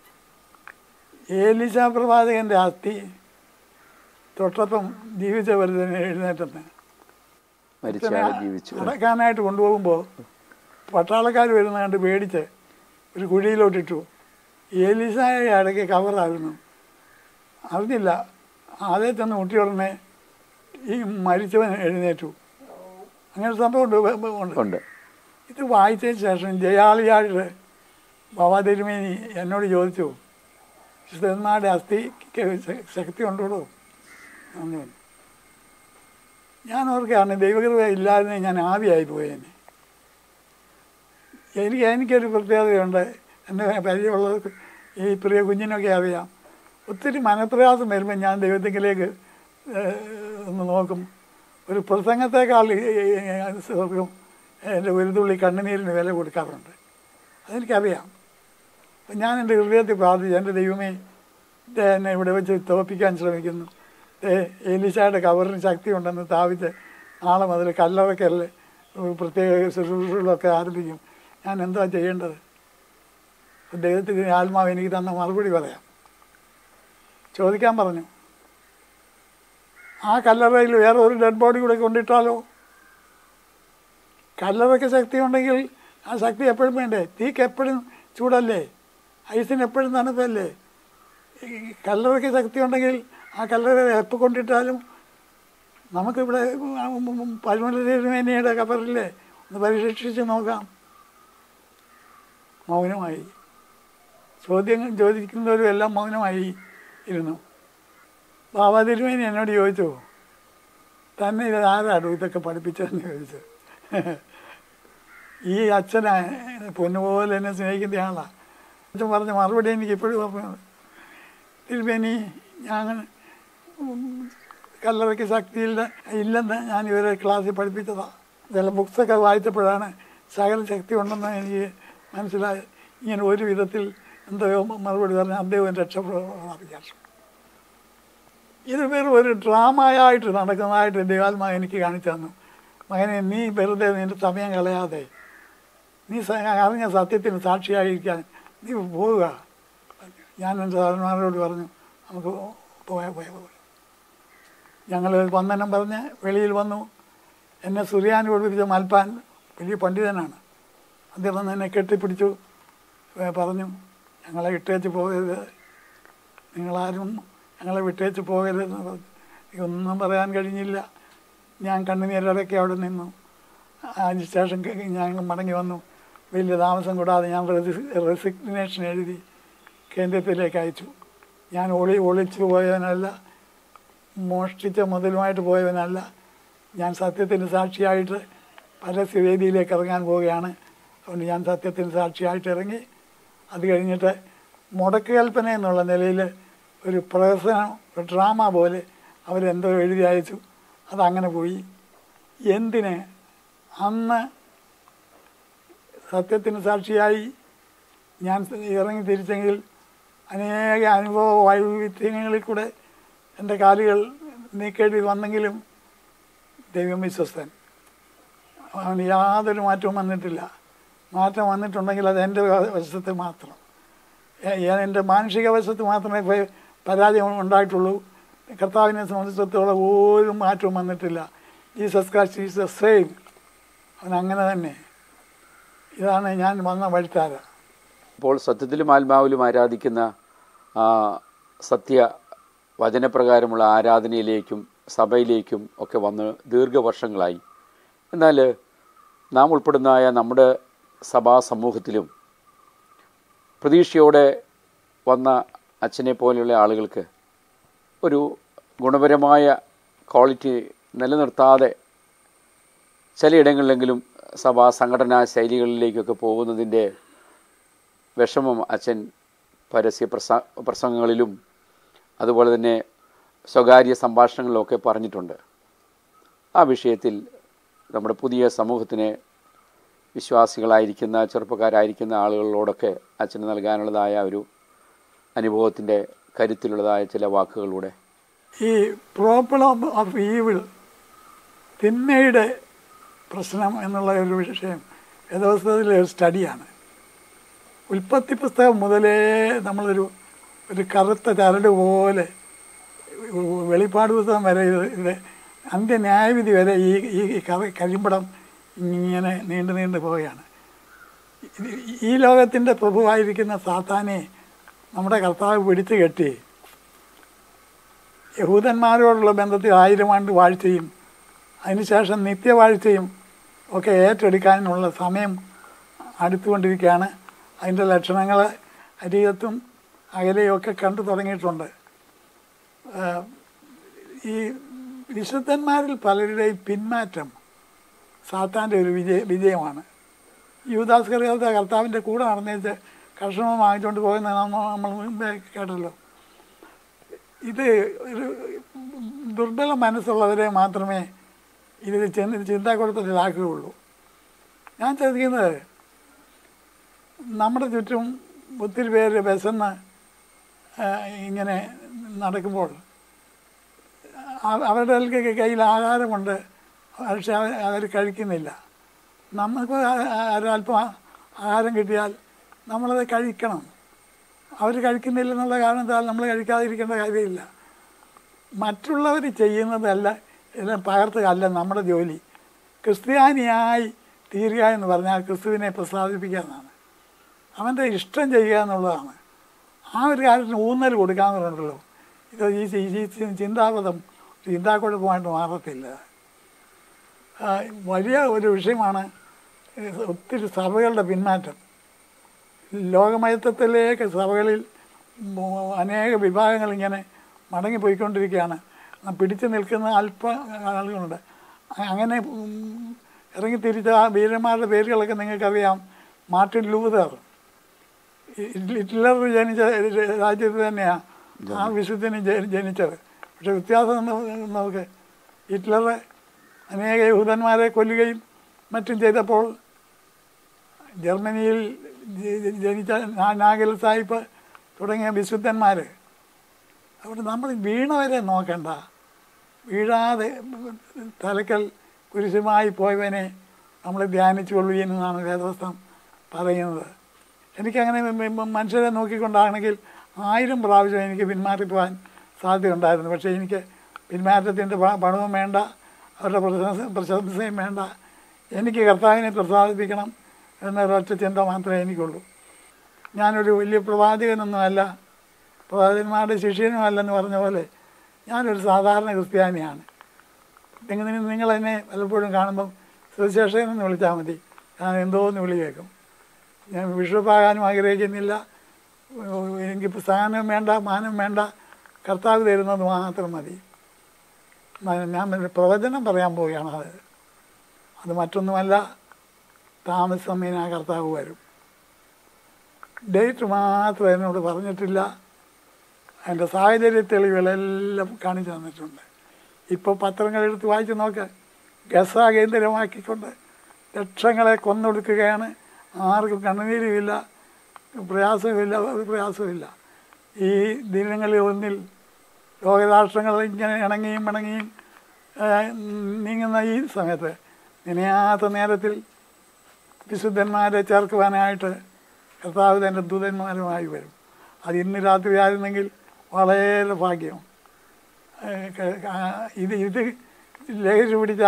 ഏലിശ പ്രവാചകൻ്റെ അസ്ഥി തൊട്ടപ്പം ജീവിച്ച വരുന്നതിന് എഴുന്നേറ്റെന്ന് മരിച്ചയാൾ ജീവിച്ചു അടക്കാനായിട്ട് കൊണ്ടുപോകുമ്പോൾ പട്ടാളക്കാർ വരുന്ന കണ്ട് പേടിച്ച് ഒരു കുഴിയിലോട്ടിട്ടു ഏലിസായ അടക്കി കവറായിരുന്നു അറിഞ്ഞില്ല ആദ്യം ചെന്ന് മുട്ടി ഉടനെ ഈ മരിച്ചവൻ എഴുന്നേറ്റു അങ്ങനെ ഒരു സംഭവം ഉണ്ട് വ- വ- ഉണ്ട് ഉണ്ട് ഇത് വായിച്ചതിന് ശേഷം ജയാളിയായിട്ട് ബാബാ തിരുമേനി എന്നോട് ചോദിച്ചു വിശുദ്ധന്മാരുടെ അസ്ഥിക്ക് ശ- ശക്തി ഉണ്ടോടോ എന്ന് പറഞ്ഞു. ഞാൻ ഓർക്കുകയാണ് ദൈവകൃപ ഇല്ലാതെ ഞാൻ ആവിയായി പോയേനെ എനിക്ക് എനിക്കൊരു പ്രത്യേകതയുണ്ട് എൻ്റെ പരിചയമുള്ളവർക്ക് ഈ പ്രിയ കുഞ്ഞിനൊക്കെ അറിയാം ഒത്തിരി മനപ്രയാസം വരുമ്പോൾ ഞാൻ ദൈവത്തിലേക്ക് ഏഹ്, ഒന്ന് നോക്കും ഒരു പ്രസംഗത്തെക്കാൾ ഈ- ഈ സ്വർഗം എൻ്റെ ഒരു തുള്ളി കണ്ണുനീരിന് വില കൊടുക്കാറുണ്ട് അതെനിക്കറിയാം അപ്പം ഞാൻ എൻ്റെ ഹൃദയത്തിൽ പ്രാർത്ഥിച്ചു എൻ്റെ ദൈവമേ ദേ എന്നെ ഇവിടെ വെച്ച് തോപ്പിക്കാൻ ശ്രമിക്കുന്നു ദേ എലിശായുടെ കവറിന് ശക്തിയുണ്ടെന്ന് സ്ഥാപിച്ച് നാളെ മുതൽ കല്ലറക്കല്ല് പ്രത്യേക ശുശ്രൂഷകളൊക്കെ ആരംഭിക്കും ഞാൻ എന്താ ചെയ്യേണ്ടത് അപ്പം ദൈവത്തിന് ആത്മാവ് എനിക്ക് തന്ന മറുപടി പറയാം ചോദിക്കാൻ പറഞ്ഞു ആ കല്ലറയിൽ വേറെ ഒരു ഡെഡ് ബോഡി കൂടെ കൊണ്ടിട്ടാലോ കല്ലറയ്ക്ക് ശക്തി ഉണ്ടെങ്കിൽ ആ ശക്തി എപ്പോഴും വേണ്ടേ തീക്ക് എപ്പോഴും ചൂടല്ലേ ഐസിന് എപ്പോഴും തണുപ്പല്ലേ ഈ കല്ലറയ്ക്ക് ശക്തി ഉണ്ടെങ്കിൽ ആ കല്ലറ എപ്പോൾ കൊണ്ടിട്ടാലും നമുക്കിവിടെ പതിമൂലയുടെ കപ്പറില്ലേ ഒന്ന് പരീക്ഷിച്ച് നോക്കാം മൗനമായി ചോദ്യം ചോദിക്കുന്നവരും എല്ലാം മൗനമായി ഇരുന്നു ബാബാ തിരുമേനി എന്നോട് ചോദിച്ചു തന്നെ ഇത് ആരാടോ ഇതൊക്കെ പഠിപ്പിച്ചതെന്ന് ചോദിച്ചു ഈ അച്ഛനെ പൊന്നുപോലെ എന്നെ സ്നേഹിക്കുന്ന ആളാ അച്ഛൻ പറഞ്ഞ മറുപടി എനിക്ക് ഇപ്പോഴും പറഞ്ഞത് തിരുമേനി ഞാൻ കല്ലറയ്ക്ക് ശക്തിയില്ല ഇല്ലെന്ന് ഞാൻ ഇവരെ ക്ലാസ്സിൽ പഠിപ്പിച്ചതാണ് ചില ബുക്സൊക്കെ വായിച്ചപ്പോഴാണ് സകല ശക്തി ഉണ്ടെന്ന് എനിക്ക് മനസ്സിലായത് ഇങ്ങനെ ഒരു വിധത്തിൽ എന്തോ മറുപടി പറഞ്ഞ് അദ്ദേഹം രക്ഷപ്പെടുന്ന വിചാരിച്ചു ഇത് വെറും ഒരു ഡ്രാമയായിട്ട് നടക്കുന്നതായിട്ട് ദൈവാത്മാ എനിക്ക് കാണിച്ചു തന്നു മകനെ നീ വെറുതെ നിന്റെ സമയം കളയാതെ നീ സ- അറിഞ്ഞ സത്യത്തിന് സാക്ഷിയായിരിക്കാൻ നീ പോവുക ഞാൻ എൻ്റെ സാധനന്മാരോട് പറഞ്ഞു നമുക്ക് പോയാൽ പോയാൽ പോയി ഞങ്ങൾ വന്ദനം പറഞ്ഞ് വെളിയിൽ വന്നു എന്നെ സുറിയാൻ പഠിപ്പിച്ച മൽപ്പാൻ വലിയ പണ്ഡിതനാണ് അദ്ദേഹം വന്ന് എന്നെ കെട്ടിപ്പിടിച്ചു ഏ, പറഞ്ഞു ഞങ്ങളെ ഇട്ടേച്ച് പോകരുത് നിങ്ങളാരും ഞങ്ങളെ വിട്ടേച്ച് പോകരുതെന്ന് പറഞ്ഞു ഒന്നും പറയാൻ കഴിഞ്ഞില്ല ഞാൻ കണ്ണുനീരടക്കി അവിടെ നിന്നു അതിന് ശേഷം ക- ഞാൻ മടങ്ങി വന്നു വലിയ താമസം കൂടാതെ ഞാൻ റെസിഗ്നേഷൻ എഴുതി കേന്ദ്രത്തിലേക്ക് അയച്ചു ഞാൻ ഒളി ഒളിച്ചു പോയവനല്ല മോഷ്ടിച്ച മുതലുമായിട്ട് പോയവനല്ല ഞാൻ സത്യത്തിന് സാക്ഷിയായിട്ട് പരസ്യവേദിയിലേക്ക് ഇറങ്ങാൻ പോവുകയാണ് അതുകൊണ്ട് ഞാൻ സത്യത്തിന് സാക്ഷിയായിട്ട് ഇറങ്ങി അത് കഴിഞ്ഞിട്ട് മുടക്ക് കൽപ്പന എന്നുള്ള നിലയിൽ ഒരു പ്രഹസനം ഒരു ഡ്രാമ പോലെ അവരെന്തോ എഴുതി അയച്ചു അതങ്ങനെ പോയി എന്തിന് അന്ന് സത്യത്തിന് സാക്ഷിയായി ഞാൻ ഇറങ്ങി തിരിച്ചെങ്കിൽ അനേക അനുഭവ വൈവിധ്യങ്ങളിൽ കൂടെ എൻ്റെ കാലുകൾ നീക്കേണ്ടി വന്നെങ്കിലും ദൈവം വിശ്വസ്തൻ അവന് യാതൊരു മാറ്റവും വന്നിട്ടില്ല മാറ്റം വന്നിട്ടുണ്ടെങ്കിൽ അത് എൻ്റെ വശത്ത് മാത്രം എ- എ- എൻ്റെ മാനുഷിക വശത്ത് മാത്രമേ പ- പരാജയം ഉണ്ടായിട്ടുള്ളൂ കർത്താവിനെ സംബന്ധിച്ചിടത്തോളം ഒരു മാറ്റവും വന്നിട്ടില്ല Jesus Christ is the same അവൻ അങ്ങനെ തന്നെ ഇതാണ് ഞാൻ വന്ന വഴിത്താര ഇപ്പോൾ സത്യത്തിലും ആത്മാവിലും ആരാധിക്കുന്ന ആ, സത്യ വചനപ്രകാരമുള്ള ആരാധനയിലേക്കും സഭയിലേക്കും ഒക്കെ വന്ന് ദീർഘവർഷങ്ങളായി എന്നാൽ നാം ഉൾപ്പെടുന്നതായ നമ്മുടെ സഭാ സമൂഹത്തിലും പ്രതീക്ഷയോടെ വന്ന അച്ഛനെ പോലെയുള്ള ആളുകൾക്ക് ഒരു ഗുണപരമായ ക്വാളിറ്റി നിലനിർത്താതെ ചിലയിടങ്ങളിലെങ്കിലും സഭാ സംഘടനാ ശൈലികളിലേക്കൊക്കെ പോകുന്നതിൻ്റെ വിഷമം അച്ഛൻ പരസ്യ പ്രസ പ്രസംഗങ്ങളിലും അതുപോലെ തന്നെ സ്വകാര്യ സംഭാഷണങ്ങളിലൊക്കെ പറഞ്ഞിട്ടുണ്ട് ആ വിഷയത്തിൽ നമ്മുടെ പുതിയ സമൂഹത്തിന് വിശ്വാസികളായിരിക്കുന്ന ചെറുപ്പക്കാരായിരിക്കുന്ന ആളുകളോടൊക്കെ അച്ഛന് നൽകാനുള്ളതായ ഒരു അനുഭവത്തിൻ്റെ കരുത്തിലുള്ളതായ ചില വാക്കുകളിലൂടെ ഈ പ്രോബ്ലം ഓഫ് ഈവിൾ തിന്മയുടെ പ്രശ്നം എന്നുള്ള ഒരു വിഷയം വേദവസ്തത്തിലെ ഒരു സ്റ്റഡിയാണ് ഉൽപ്പത്തി പുസ്തകം മുതലേ നമ്മളൊരു ഒരു കറുത്ത ചരട് പോലെ വെളിപ്പാട് പുസ്തകം വരെ ഇത് ഇത് അന്ത്യന്യായവിധി വരെ ഈ ഈ ഈ കറി കരിമ്പടം ഇങ്ങനെ നീണ്ടു നീണ്ടു പോവുകയാണ് ഇത് ഈ ലോകത്തിൻ്റെ പ്രഭുവായിരിക്കുന്ന സാത്താനെ നമ്മുടെ കർത്താവ് പിടിച്ചു കെട്ടി യഹൂദന്മാരോടുള്ള ബന്ധത്തിൽ ആയിരം ആണ്ട് വാഴ്ചയും അതിനുശേഷം നിത്യവാഴ്ചയും ഒക്കെ ഏറ്റെടുക്കാനുള്ള സമയം അടുത്തുകൊണ്ടിരിക്കുകയാണ് അതിൻ്റെ ലക്ഷണങ്ങൾ അരികത്തും അകലെയൊക്കെ കണ്ടു തുടങ്ങിയിട്ടുണ്ട് ആഹ് ഈ വിശുദ്ധന്മാരിൽ പലരുടെയും പിന്മാറ്റം സാത്താൻ്റെ ഒരു വിജയ വിജയമാണ് യൂദാസ് കറിയാത്ത കർത്താവിൻ്റെ കൂടെ നടന്നേച്ച് കർഷണം വാങ്ങിച്ചുകൊണ്ട് പോകുന്ന നമ്മ- നമ്മൾ മുമ്പേ കേട്ടല്ലോ ഇത് ഒരു ദുർബല മനസ്സുള്ളവരെ മാത്രമേ ഇതിൽ ചെന്ന് ചിന്താക്കുഴപ്പത്തിലാക്കുകയുള്ളൂ ഞാൻ ശ്രദ്ധിക്കുന്നത് നമ്മുടെ ചുറ്റും ഒത്തിരി പേര് വിശന്ന് ആ, ഇങ്ങനെ നടക്കുമ്പോൾ അവ- അവരുടെ കയ്യിൽ കയ്യിൽ ആഹാരമുണ്ട് പക്ഷെ അവ- അവർ കഴിക്കുന്നില്ല നമുക്ക് ആ- ആ- ഒരല്പം ആഹാരം കിട്ടിയാൽ നമ്മളത് കഴിക്കണം അവർ കഴിക്കുന്നില്ലെന്നുള്ള കാരണത്താൽ നമ്മൾ കഴിക്കാതിരിക്കേണ്ട കാര്യമില്ല മറ്റുള്ളവർ ചെയ്യുന്നതല്ല എല്ലാം പകർത്തുക അല്ല നമ്മുടെ ജോലി ക്രിസ്ത്യാനിയായി തീരുക എന്ന് പറഞ്ഞാൽ ക്രിസ്തുവിനെ പ്രസാദിപ്പിക്കുക എന്നാണ് അവൻ്റെ ഇഷ്ടം ചെയ്യുക എന്നുള്ളതാണ് ആ ഒരു കാര്യത്തിന് ഊന്നൽ കൊടുക്കാമെന്നുണ്ടല്ലോ ഇത് ഈ ചി- ഈ ചി- ചിന്താപഥം ചിന്താക്കുഴപ്പമായിട്ട് മാറത്തില്ല ആ, വലിയ ഒരു വിഷയമാണ് ഈ ഒത്തിരി സഭകളുടെ പിന്മാറ്റം ലോകമയത്വത്തിലേക്ക് സഭകളിൽ മോ- അനേക വിഭാഗങ്ങൾ ഇങ്ങനെ മടങ്ങിപ്പോയിക്കൊണ്ടിരിക്കുകയാണ് ആ പിടിച്ചു നിൽക്കുന്ന അല്പ ആളുകളുണ്ട് അ- അങ്ങനെ ഉം, ഇറങ്ങി തിരിച്ച ആ വീരന്മാരുടെ പേരുകളൊക്കെ നിങ്ങൾക്കറിയാം മാർട്ടിൻ ലൂതർ ഹിറ്റ്ലർ ജനിച്ച രാജ്യത്ത് തന്നെയാണ് ആ വിശുദ്ധന് ജ- ജനിച്ചത് പക്ഷെ വ്യത്യാസം എന്ന് നമുക്ക് ഹിറ്റ്ലർ അനേക യഹൂദന്മാരെ കൊല്ലുകയും മറ്റും ചെയ്തപ്പോൾ ജർമ്മനിയിൽ ജ- ജ- ജനിച്ച നാ- നാഗൽ സാഹിബ് തുടങ്ങിയ വിശുദ്ധന്മാർ അവിടെ നമ്മൾ വീണവരെ നോക്കണ്ട വീഴാതെ തലക്കൽ കുരിശുമായി പോയവനെ നമ്മൾ ധ്യാനിച്ചു കൊള്ളുകയെന്നാണ് വേദവസ്തം പറയുന്നത് എനിക്കങ്ങനെ മ- മ- മനുഷ്യരെ നോക്കിക്കൊണ്ടാണെങ്കിൽ ആയിരം പ്രാവശ്യം എനിക്ക് പിന്മാറിപ്പോകാൻ സാധ്യതയുണ്ടായിരുന്നു പക്ഷേ എനിക്ക് പിന്മാറ്റത്തിൻ്റെ പ- പണവും വേണ്ട അവരുടെ പ്രശംസ പ്രശംസയും വേണ്ട എനിക്ക് കർത്താവിനെ പ്രസാദിപ്പിക്കണം എന്നൊരൊറ്റ ചിന്ത മാത്രമേ എനിക്കുള്ളൂ ഞാനൊരു വലിയ പ്രവാചകനൊന്നുമല്ല പ്രവാചകന്മാരുടെ ശിഷ്യനുമല്ലെന്ന് പറഞ്ഞ പോലെ ഞാനൊരു സാധാരണ ക്രിസ്ത്യാനിയാണ് നിങ്ങൾ നിങ്ങൾ എന്നെ പലപ്പോഴും കാണുമ്പം സുവിശേഷകൻ എന്ന് വിളിച്ചാൽ മതി ഞാൻ എന്തോ എന്ന് വിളി കേൾക്കും ഞാൻ ബിഷപ്പാകാനും ആഗ്രഹിക്കുന്നില്ല എനിക്ക് സ്ഥാനം വേണ്ട മാനം വേണ്ട കർത്താവ് തരുന്നത് മാത്രം മതി മ- ഞാൻ ഒരു പ്രവചനം പറയാൻ പോവുകയാണ് അത് അത് മറ്റൊന്നുമല്ല താമസം ആ കർത്താവ് വരും ഡേറ്റ് മാത്രം എന്നോട് പറഞ്ഞിട്ടില്ല അതിൻ്റെ സാഹചര്യ തെളിവുകളെല്ലാം കാണിച്ചു തന്നിട്ടുണ്ട് ഇപ്പോൾ പത്രങ്ങളെടുത്ത് വായിച്ച് നോക്ക് ഗസ കേന്ദ്രമാക്കിക്കൊണ്ട് ലക്ഷങ്ങളെ കൊന്നൊടുക്കുകയാണ് ആർക്കും കണ്ണുനീരുമില്ല പ്രയാസമില്ല ഒരു പ്രയാസമില്ല ഈ ദിനങ്ങളിൽ ഒന്നിൽ ലോകരാഷ്ട്രങ്ങൾ ഇങ്ങനെ ഇണങ്ങിയും ഇണങ്ങിയും ആ, നീങ്ങുന്ന ഈ സമയത്ത് നിനയാത്ത നേരത്തിൽ വിശുദ്ധന്മാരെ ചേർക്കുവാനായിട്ട് കർത്താവ് തൻ്റെ ദൂതന്മാരുമായി വരും അത് ഇന്ന് രാത്രി ആയിരുന്നെങ്കിൽ വളരെ ഭാഗ്യം ഏഹ് ക- ആ, ഇത് ഇത് ലഹരി പിടിച്ച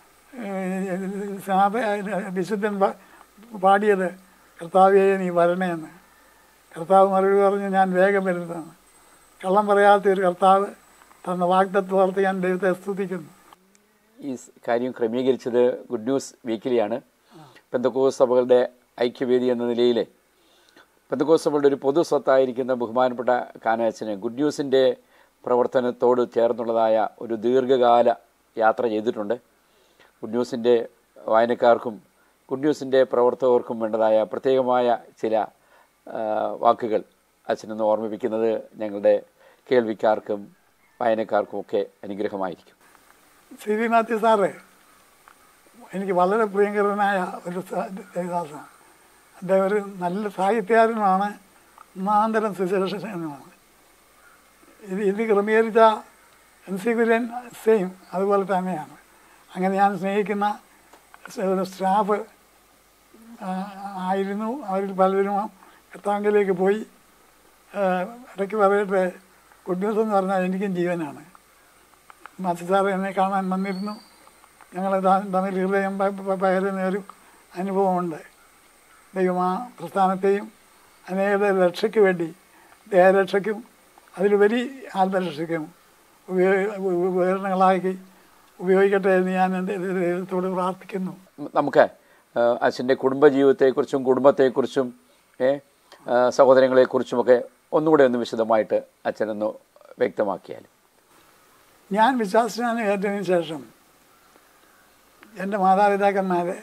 ഏഹ്, ശാപ വിശുദ്ധൻ പ- പാടിയത് കർത്താവേ നീ വരണേന്ന് കർത്താവ് മറുപടി പറഞ്ഞു ഞാൻ വേഗം വരുന്നതാണ് കള്ളം പറയാത്ത ഒരു കർത്താവ് തന്ന വാഗ്ദത്വം ഓർത്ത് ഞാൻ ദൈവത്തെ സ്തുതിക്കുന്നു ഈ സ് കാര്യം ക്രമീകരിച്ചത് ഗുഡ് ന്യൂസ് വീക്കിലിയാണ് പെന്തക്കോസ് സഭകളുടെ ഐക്യവേദി എന്ന നിലയിൽ പെന്തക്കോസ് സഭകളുടെ ഒരു പൊതു സ്വത്തായിരിക്കുന്ന ബഹുമാനപ്പെട്ട കാനാച്ചന് ഗുഡ് ന്യൂസിൻ്റെ പ്രവർത്തനത്തോട് ചേർന്നുള്ളതായ ഒരു ദീർഘകാല യാത്ര ചെയ്തിട്ടുണ്ട് ഗുഡ് ന്യൂസിൻ്റെ വായനക്കാർക്കും ഗുഡ് ന്യൂസിൻ്റെ പ്രവർത്തകർക്കും വേണ്ടതായ പ്രത്യേകമായ ചില ആ, വാക്കുകൾ അച്ഛനൊന്ന് ഓർമ്മിപ്പിക്കുന്നത് ഞങ്ങളുടെ കേൾവിക്കാർക്കും വായനക്കാർക്കും ഒക്കെ അനുഗ്രഹമായിരിക്കും സി വി മാത്യു സാറ് എനിക്ക് വളരെ പ്രിയങ്കരനായ ഒരു സ- ദേവദാസനാണ് അദ്ദേഹം ഒരു നല്ല സാഹിത്യകാരനുമാണ് ഒന്നാന്തരം സുശേഷനുമാണ് ഇത് ഇത് ക്രമീകരിച്ച എൻ സി കുര്യൻ സെയിം അതുപോലെ തന്നെയാണ് അങ്ങനെ ഞാൻ സ്നേഹിക്കുന്ന സ് ഒരു സ്റ്റാഫ് ആ, ആയിരുന്നു അവരിൽ പലരും കർത്താങ്കലേക്ക് പോയി ആ, ഇടയ്ക്ക് പറയട്ടെ ഗുഡ് ന്യൂസ് എന്ന് പറഞ്ഞാൽ എനിക്കും ജീവനാണ് മാത്യു സാറ് എന്നെ കാണാൻ വന്നിരുന്നു ഞങ്ങൾ തമ്മിൽ ഹൃദയം പ- പ- പകരുന്ന ഒരു അനുഭവമുണ്ട് ദൈവം ആ പ്രസ്ഥാനത്തെയും അനേക രക്ഷയ്ക്ക് വേണ്ടി ദേഹരക്ഷയ്ക്കും അതിലുപരി ആത്മരക്ഷയ്ക്കും ഉപയോഗ ഉപകരണങ്ങളാക്കി ഉപയോഗിക്കട്ടെ എന്ന് ഞാൻ എൻ്റെ ദൈവത്തോട് പ്രാർത്ഥിക്കുന്നു നമുക്ക് ആ, അച്ഛൻ്റെ കുടുംബജീവിതത്തെക്കുറിച്ചും കുടുംബത്തെക്കുറിച്ചും ഏ, ആ, സഹോദരങ്ങളെക്കുറിച്ചുമൊക്കെ ഒന്നുകൂടെ ഒന്ന് വിശദമായിട്ട് അച്ഛനൊന്ന് വ്യക്തമാക്കിയാൽ ഞാൻ വിശ്വാസനാണ് ഏറ്റതിന് ശേഷം എൻ്റെ മാതാപിതാക്കന്മാരെ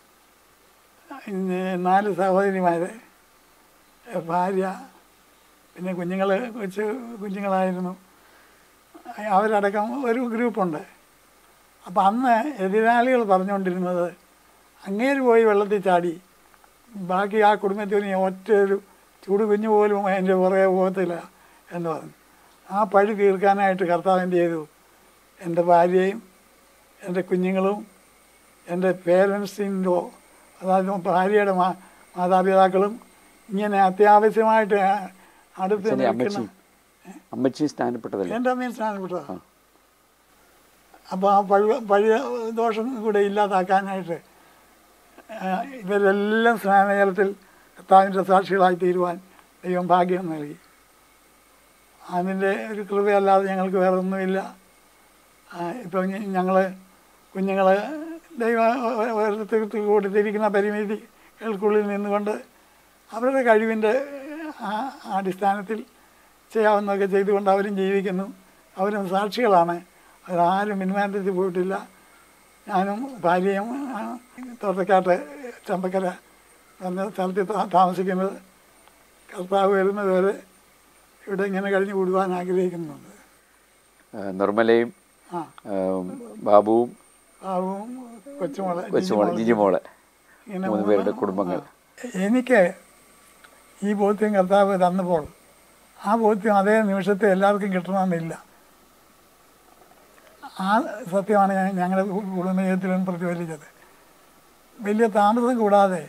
ഇന്ന് നാല് സഹോദരിമാരെ ഭാര്യ പിന്നെ കുഞ്ഞുങ്ങൾ കൊച്ചു കുഞ്ഞുങ്ങളായിരുന്നു അവരടക്കം ഒരു ഗ്രൂപ്പുണ്ട് അപ്പം അന്ന് എതിരാളികൾ പറഞ്ഞുകൊണ്ടിരുന്നത് അങ്ങേര് പോയി വെള്ളത്തിൽ ചാടി ബാക്കി ആ കുടുംബത്തിന് ഒറ്റ ഒരു ചൂട് കുഞ്ഞു പോലും അതിൻ്റെ പുറകെ പോകത്തില്ല എന്ന് പറഞ്ഞു ആ പഴി തീർക്കാനായിട്ട് കർത്താവ് എന്ത് ചെയ്തു എൻ്റെ ഭാര്യയും എൻ്റെ കുഞ്ഞുങ്ങളും എൻ്റെ പേരൻസിൻ്റെ അതായത് ഭാര്യയുടെ മാ മാതാപിതാക്കളും ഇങ്ങനെ അത്യാവശ്യമായിട്ട് അടുത്ത് അച്ഛൻ്റെ അമ്മച്ചി നിൽക്കുന്ന അമ്മച്ചി സ്ഥാനപ്പെട്ടതല്ലേ എൻ്റെ അമ്മയും സ്ഥാനപ്പെട്ടതാ അപ്പോൾ ആ പഴയ പഴയ ദോഷം കൂടെ ഇല്ലാതാക്കാനായിട്ട് ആ, ഇവരെല്ലാം സ്നാനജലത്തിൽ കർത്താവിൻ്റെ സാക്ഷികളായി തീരുവാൻ ദൈവം ഭാഗ്യം നൽകി അതിൻ്റെ ഒരു കൃപയല്ലാതെ ഞങ്ങൾക്ക് വേറെ ഒന്നുമില്ല ഇപ്പം ഞങ്ങൾ കുഞ്ഞുങ്ങൾ ദൈവം ഓരോരുത്തർക്ക് കൊടുത്തിരിക്കുന്ന പരിമിതികൾക്കുള്ളിൽ നിന്നുകൊണ്ട് അവരുടെ കഴിവിൻ്റെ ആ അടിസ്ഥാനത്തിൽ ചെയ്യാവുന്നതൊക്കെ ചെയ്തുകൊണ്ട് അവരും ജീവിക്കുന്നു അവരും സാക്ഷികളാണ് അവരാരും പിന്മാറ്റത്തിൽ പോയിട്ടില്ല ഞാനും ഭാര്യയും ആ, തോട്ടക്കാട്ട് ചമ്പക്കര എന്ന സ്ഥലത്ത് താ- താമസിക്കുന്നത് കർത്താവ് വരുന്നത് വരെ ഇവിടെ ഇങ്ങനെ കഴിഞ്ഞു കൂടുവാൻ ആഗ്രഹിക്കുന്നുണ്ട് ആ, നിർമ്മലയും ആ ആ, ബാബുവും ബാബുവും കൊച്ചുമോളെ കൊച്ചുമോള് ജിജിമോള് ഇങ്ങനെ മൂന്ന് പേരുടെ കുടുംബങ്ങൾ എനിക്ക് ഈ ബോധ്യം കർത്താവ് തന്നപ്പോൾ ആ ബോധ്യം അതേ നിമിഷത്തെ എല്ലാവർക്കും കിട്ടണമെന്നില്ല ആ സത്യമാണ് ഞാൻ ഞങ്ങളുടെ കുടുംബ ജീവിതത്തിലും പ്രതിഫലിച്ചത് വലിയ താമസം കൂടാതെ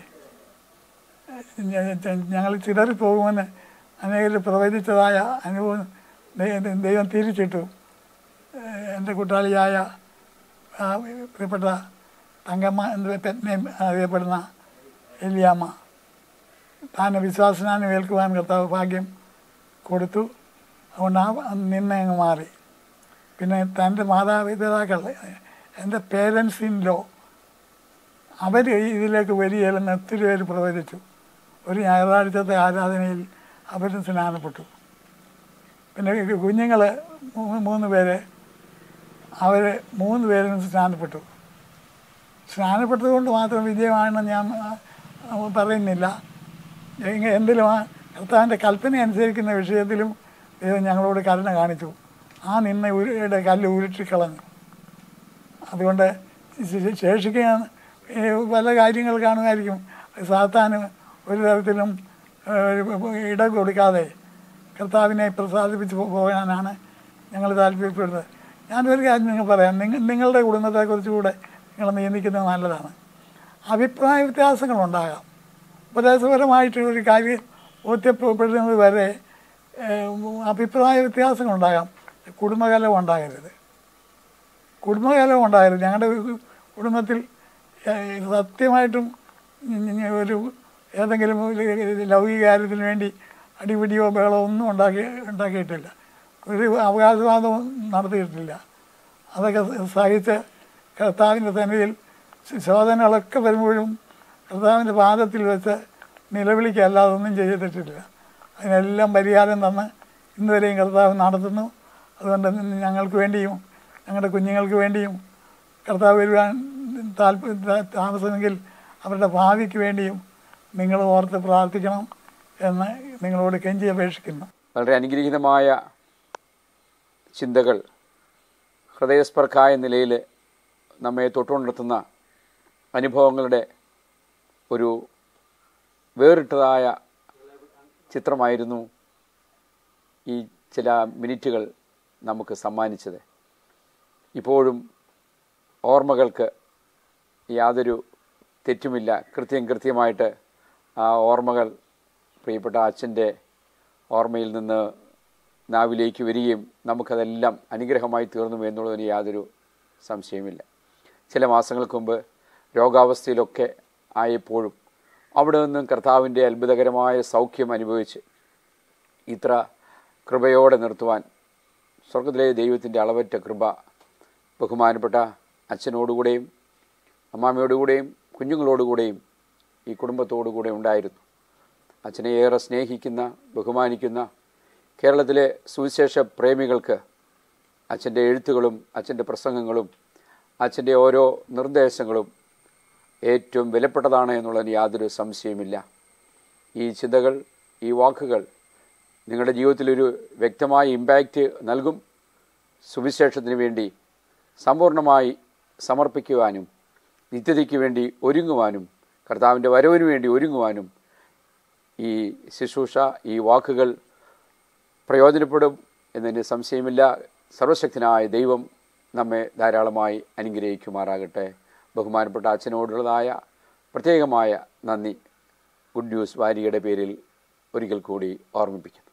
ഞങ്ങൾ ചിതറി പോകുമെന്ന് അനേകർ പ്രവചിച്ചതായ അനുഭവം ദൈ- ദൈവം തിരിച്ചിട്ടു ഏഹ് എൻ്റെ കൂട്ടാളിയായ ആ പ്രിയപ്പെട്ട തങ്കമ്മ എന്ന് പെറ്റ്നെയിം അറിയപ്പെടുന്ന എലിയാമ്മ താൻ വിശ്വാസനാന് ഏൽക്കുവാൻ കർത്താവ് ഭാഗ്യം കൊടുത്തു അതുകൊണ്ട് ആ നിന്നെ അങ്ങ് മാറി പിന്നെ തൻ്റെ മാതാപിതാക്കൾ എൻ്റെ പേരൻസ് ഇൻ ലോ അവർ ഇതിലേക്ക് വരികയില്ലെന്ന് ഒത്തിരി പേര് പ്രവചിച്ചു ഒരു ഞായറാഴ്ചത്തെ ആരാധനയിൽ അവരും സ്നാനപ്പെട്ടു പിന്നെ കുഞ്ഞുങ്ങൾ മൂന്ന് പേര് അവർ മൂന്ന് പേരും സ്നാനപ്പെട്ടു സ്നാനപ്പെട്ടത് കൊണ്ട് മാത്രം വിജയമാണെന്ന് ഞാൻ ആ, പറയുന്നില്ല എങ്ങ- എന്തിലും ആ കർത്താവിൻ്റെ കൽപ്പന അനുസരിക്കുന്ന വിഷയത്തിലും ദൈവം ഞങ്ങളോട് കരുണ കാണിച്ചു ആ നിന്ന ഉരുയുടെ കല്ല് ഉരുട്ടിക്കളഞ്ഞു അതുകൊണ്ട് ശേ- ശേഷിക്കാൻ ഏ, പല കാര്യങ്ങൾ കാണുമായിരിക്കും സാത്താന് ഒരു തരത്തിലും ഏ, ഇട കൊടുക്കാതെ കർത്താവിനെ പ്രസാദിപ്പിച്ച് പോ- പോകാനാണ് ഞങ്ങൾ താല്പര്യപ്പെടുന്നത് ഞാനൊരു കാര്യം നിങ്ങൾ പറയാം നിങ്ങൾ നിങ്ങളുടെ കുടുംബത്തെക്കുറിച്ച് കൂടെ നിങ്ങൾ നിയന്ത്രിക്കുന്നത് നല്ലതാണ് അഭിപ്രായ വ്യത്യാസങ്ങളുണ്ടാകാം ഉപദേശപരമായിട്ടുള്ളൊരു കാര്യം ബോധ്യപ്പെടുന്നത് വരെ ഏഹ്, അഭിപ്രായ വ്യത്യാസങ്ങളുണ്ടാകാം കുടുംബകലം ഉണ്ടാകരുത് കുടുംബകലം ഉണ്ടാകരുത് ഞങ്ങളുടെ കുടുംബത്തിൽ ഏഹ്, സത്യമായിട്ടും ഞ- ഞ- ഒരു ഏതെങ്കിലും ഒരു ലൗകിക കാര്യത്തിന് വേണ്ടി അടിപിടിയോ ബഹളമോ ഒന്നും ഉണ്ടാക്കി ഉണ്ടാക്കിയിട്ടില്ല ഒരു അവകാശവാദവും നടത്തിയിട്ടില്ല അതൊക്കെ സഹിച്ച് കർത്താവിൻ്റെ സന്നിധിയിൽ ശോധനകളൊക്കെ വരുമ്പോഴും കർത്താവിൻ്റെ പാദത്തിൽ വെച്ച് നിലവിളിക്കല്ലാതെ ഒന്നും ചെയ്തിട്ടില്ല അതിനെല്ലാം പരിഹാരം തന്ന് ഇന്നുവരെയും കർത്താവ് നടത്തുന്നു അതുകൊണ്ട് ഞങ്ങൾക്ക് വേണ്ടിയും ഞങ്ങളുടെ കുഞ്ഞുങ്ങൾക്ക് വേണ്ടിയും കർത്താവ് വരുവാൻ താല്പര്യ താമസമെങ്കിൽ അവരുടെ ഭാവിക്ക് വേണ്ടിയും നിങ്ങൾ ഓർത്ത് പ്രാർത്ഥിക്കണം എന്ന് നിങ്ങളോട് കെഞ്ചി അപേക്ഷിക്കുന്നു വളരെ അനുഗ്രഹീതമായ ചിന്തകൾ ഹൃദയസ്പർക്കായ നിലയിൽ നമ്മെ തൊട്ടുണർത്തുന്ന അനുഭവങ്ങളുടെ ഒരു വേറിട്ടതായ ചിത്രമായിരുന്നു ഈ ചില മിനിറ്റുകൾ നമുക്ക് സമ്മാനിച്ചത് ഇപ്പോഴും ഓർമ്മകൾക്ക് യാതൊരു തെറ്റുമില്ല കൃത്യം കൃത്യമായിട്ട് ആ ഓർമ്മകൾ പ്രിയപ്പെട്ട അച്ഛൻ്റെ ഓർമ്മയിൽ നിന്ന് നാവിലേക്ക് വരികയും നമുക്കതെല്ലാം അനുഗ്രഹമായി തീർന്നു എന്നുള്ളതിന് യാതൊരു സംശയമില്ല ചില മാസങ്ങൾക്ക് മുമ്പ് രോഗാവസ്ഥയിലൊക്കെ ആയപ്പോഴും അവിടെ നിന്നും കർത്താവിൻ്റെ അത്ഭുതകരമായ സൗഖ്യം അനുഭവിച്ച് ഇത്ര കൃപയോടെ നിർത്തുവാൻ സ്വർഗത്തിലെ ദൈവത്തിൻ്റെ അളവറ്റ കൃപ ബഹുമാനപ്പെട്ട അച്ഛനോടുകൂടെയും അമ്മാമ്മയോടുകൂടെയും കുഞ്ഞുങ്ങളോടുകൂടെയും ഈ കുടുംബത്തോടുകൂടെ ഉണ്ടായിരുന്നു അച്ഛനെ ഏറെ സ്നേഹിക്കുന്ന ബഹുമാനിക്കുന്ന കേരളത്തിലെ സുവിശേഷ പ്രേമികൾക്ക് അച്ഛൻ്റെ എഴുത്തുകളും അച്ഛൻ്റെ പ്രസംഗങ്ങളും അച്ഛൻ്റെ ഓരോ നിർദ്ദേശങ്ങളും ഏറ്റവും വിലപ്പെട്ടതാണ് എന്നുള്ളതിന് യാതൊരു സംശയമില്ല ഈ ചിന്തകൾ ഈ വാക്കുകൾ നിങ്ങളുടെ ജീവിതത്തിലൊരു വ്യക്തമായ ഇമ്പാക്റ്റ് നൽകും സുവിശേഷത്തിന് വേണ്ടി സമ്പൂർണ്ണമായി സമർപ്പിക്കുവാനും നിത്യതയ്ക്ക് വേണ്ടി ഒരുങ്ങുവാനും കർത്താവിൻ്റെ വരവിന് വേണ്ടി ഒരുങ്ങുവാനും ഈ ശുശ്രൂഷ ഈ വാക്കുകൾ പ്രയോജനപ്പെടും എന്നതിന് സംശയമില്ല സർവശക്തനായ ദൈവം നമ്മെ ധാരാളമായി അനുഗ്രഹിക്കുമാറാകട്ടെ ബഹുമാനപ്പെട്ട അച്ഛനോടുള്ളതായ പ്രത്യേകമായ നന്ദി ഗുഡ് ന്യൂസ് വാരികയുടെ പേരിൽ ഒരിക്കൽ കൂടി ഓർമ്മിപ്പിക്കുന്നു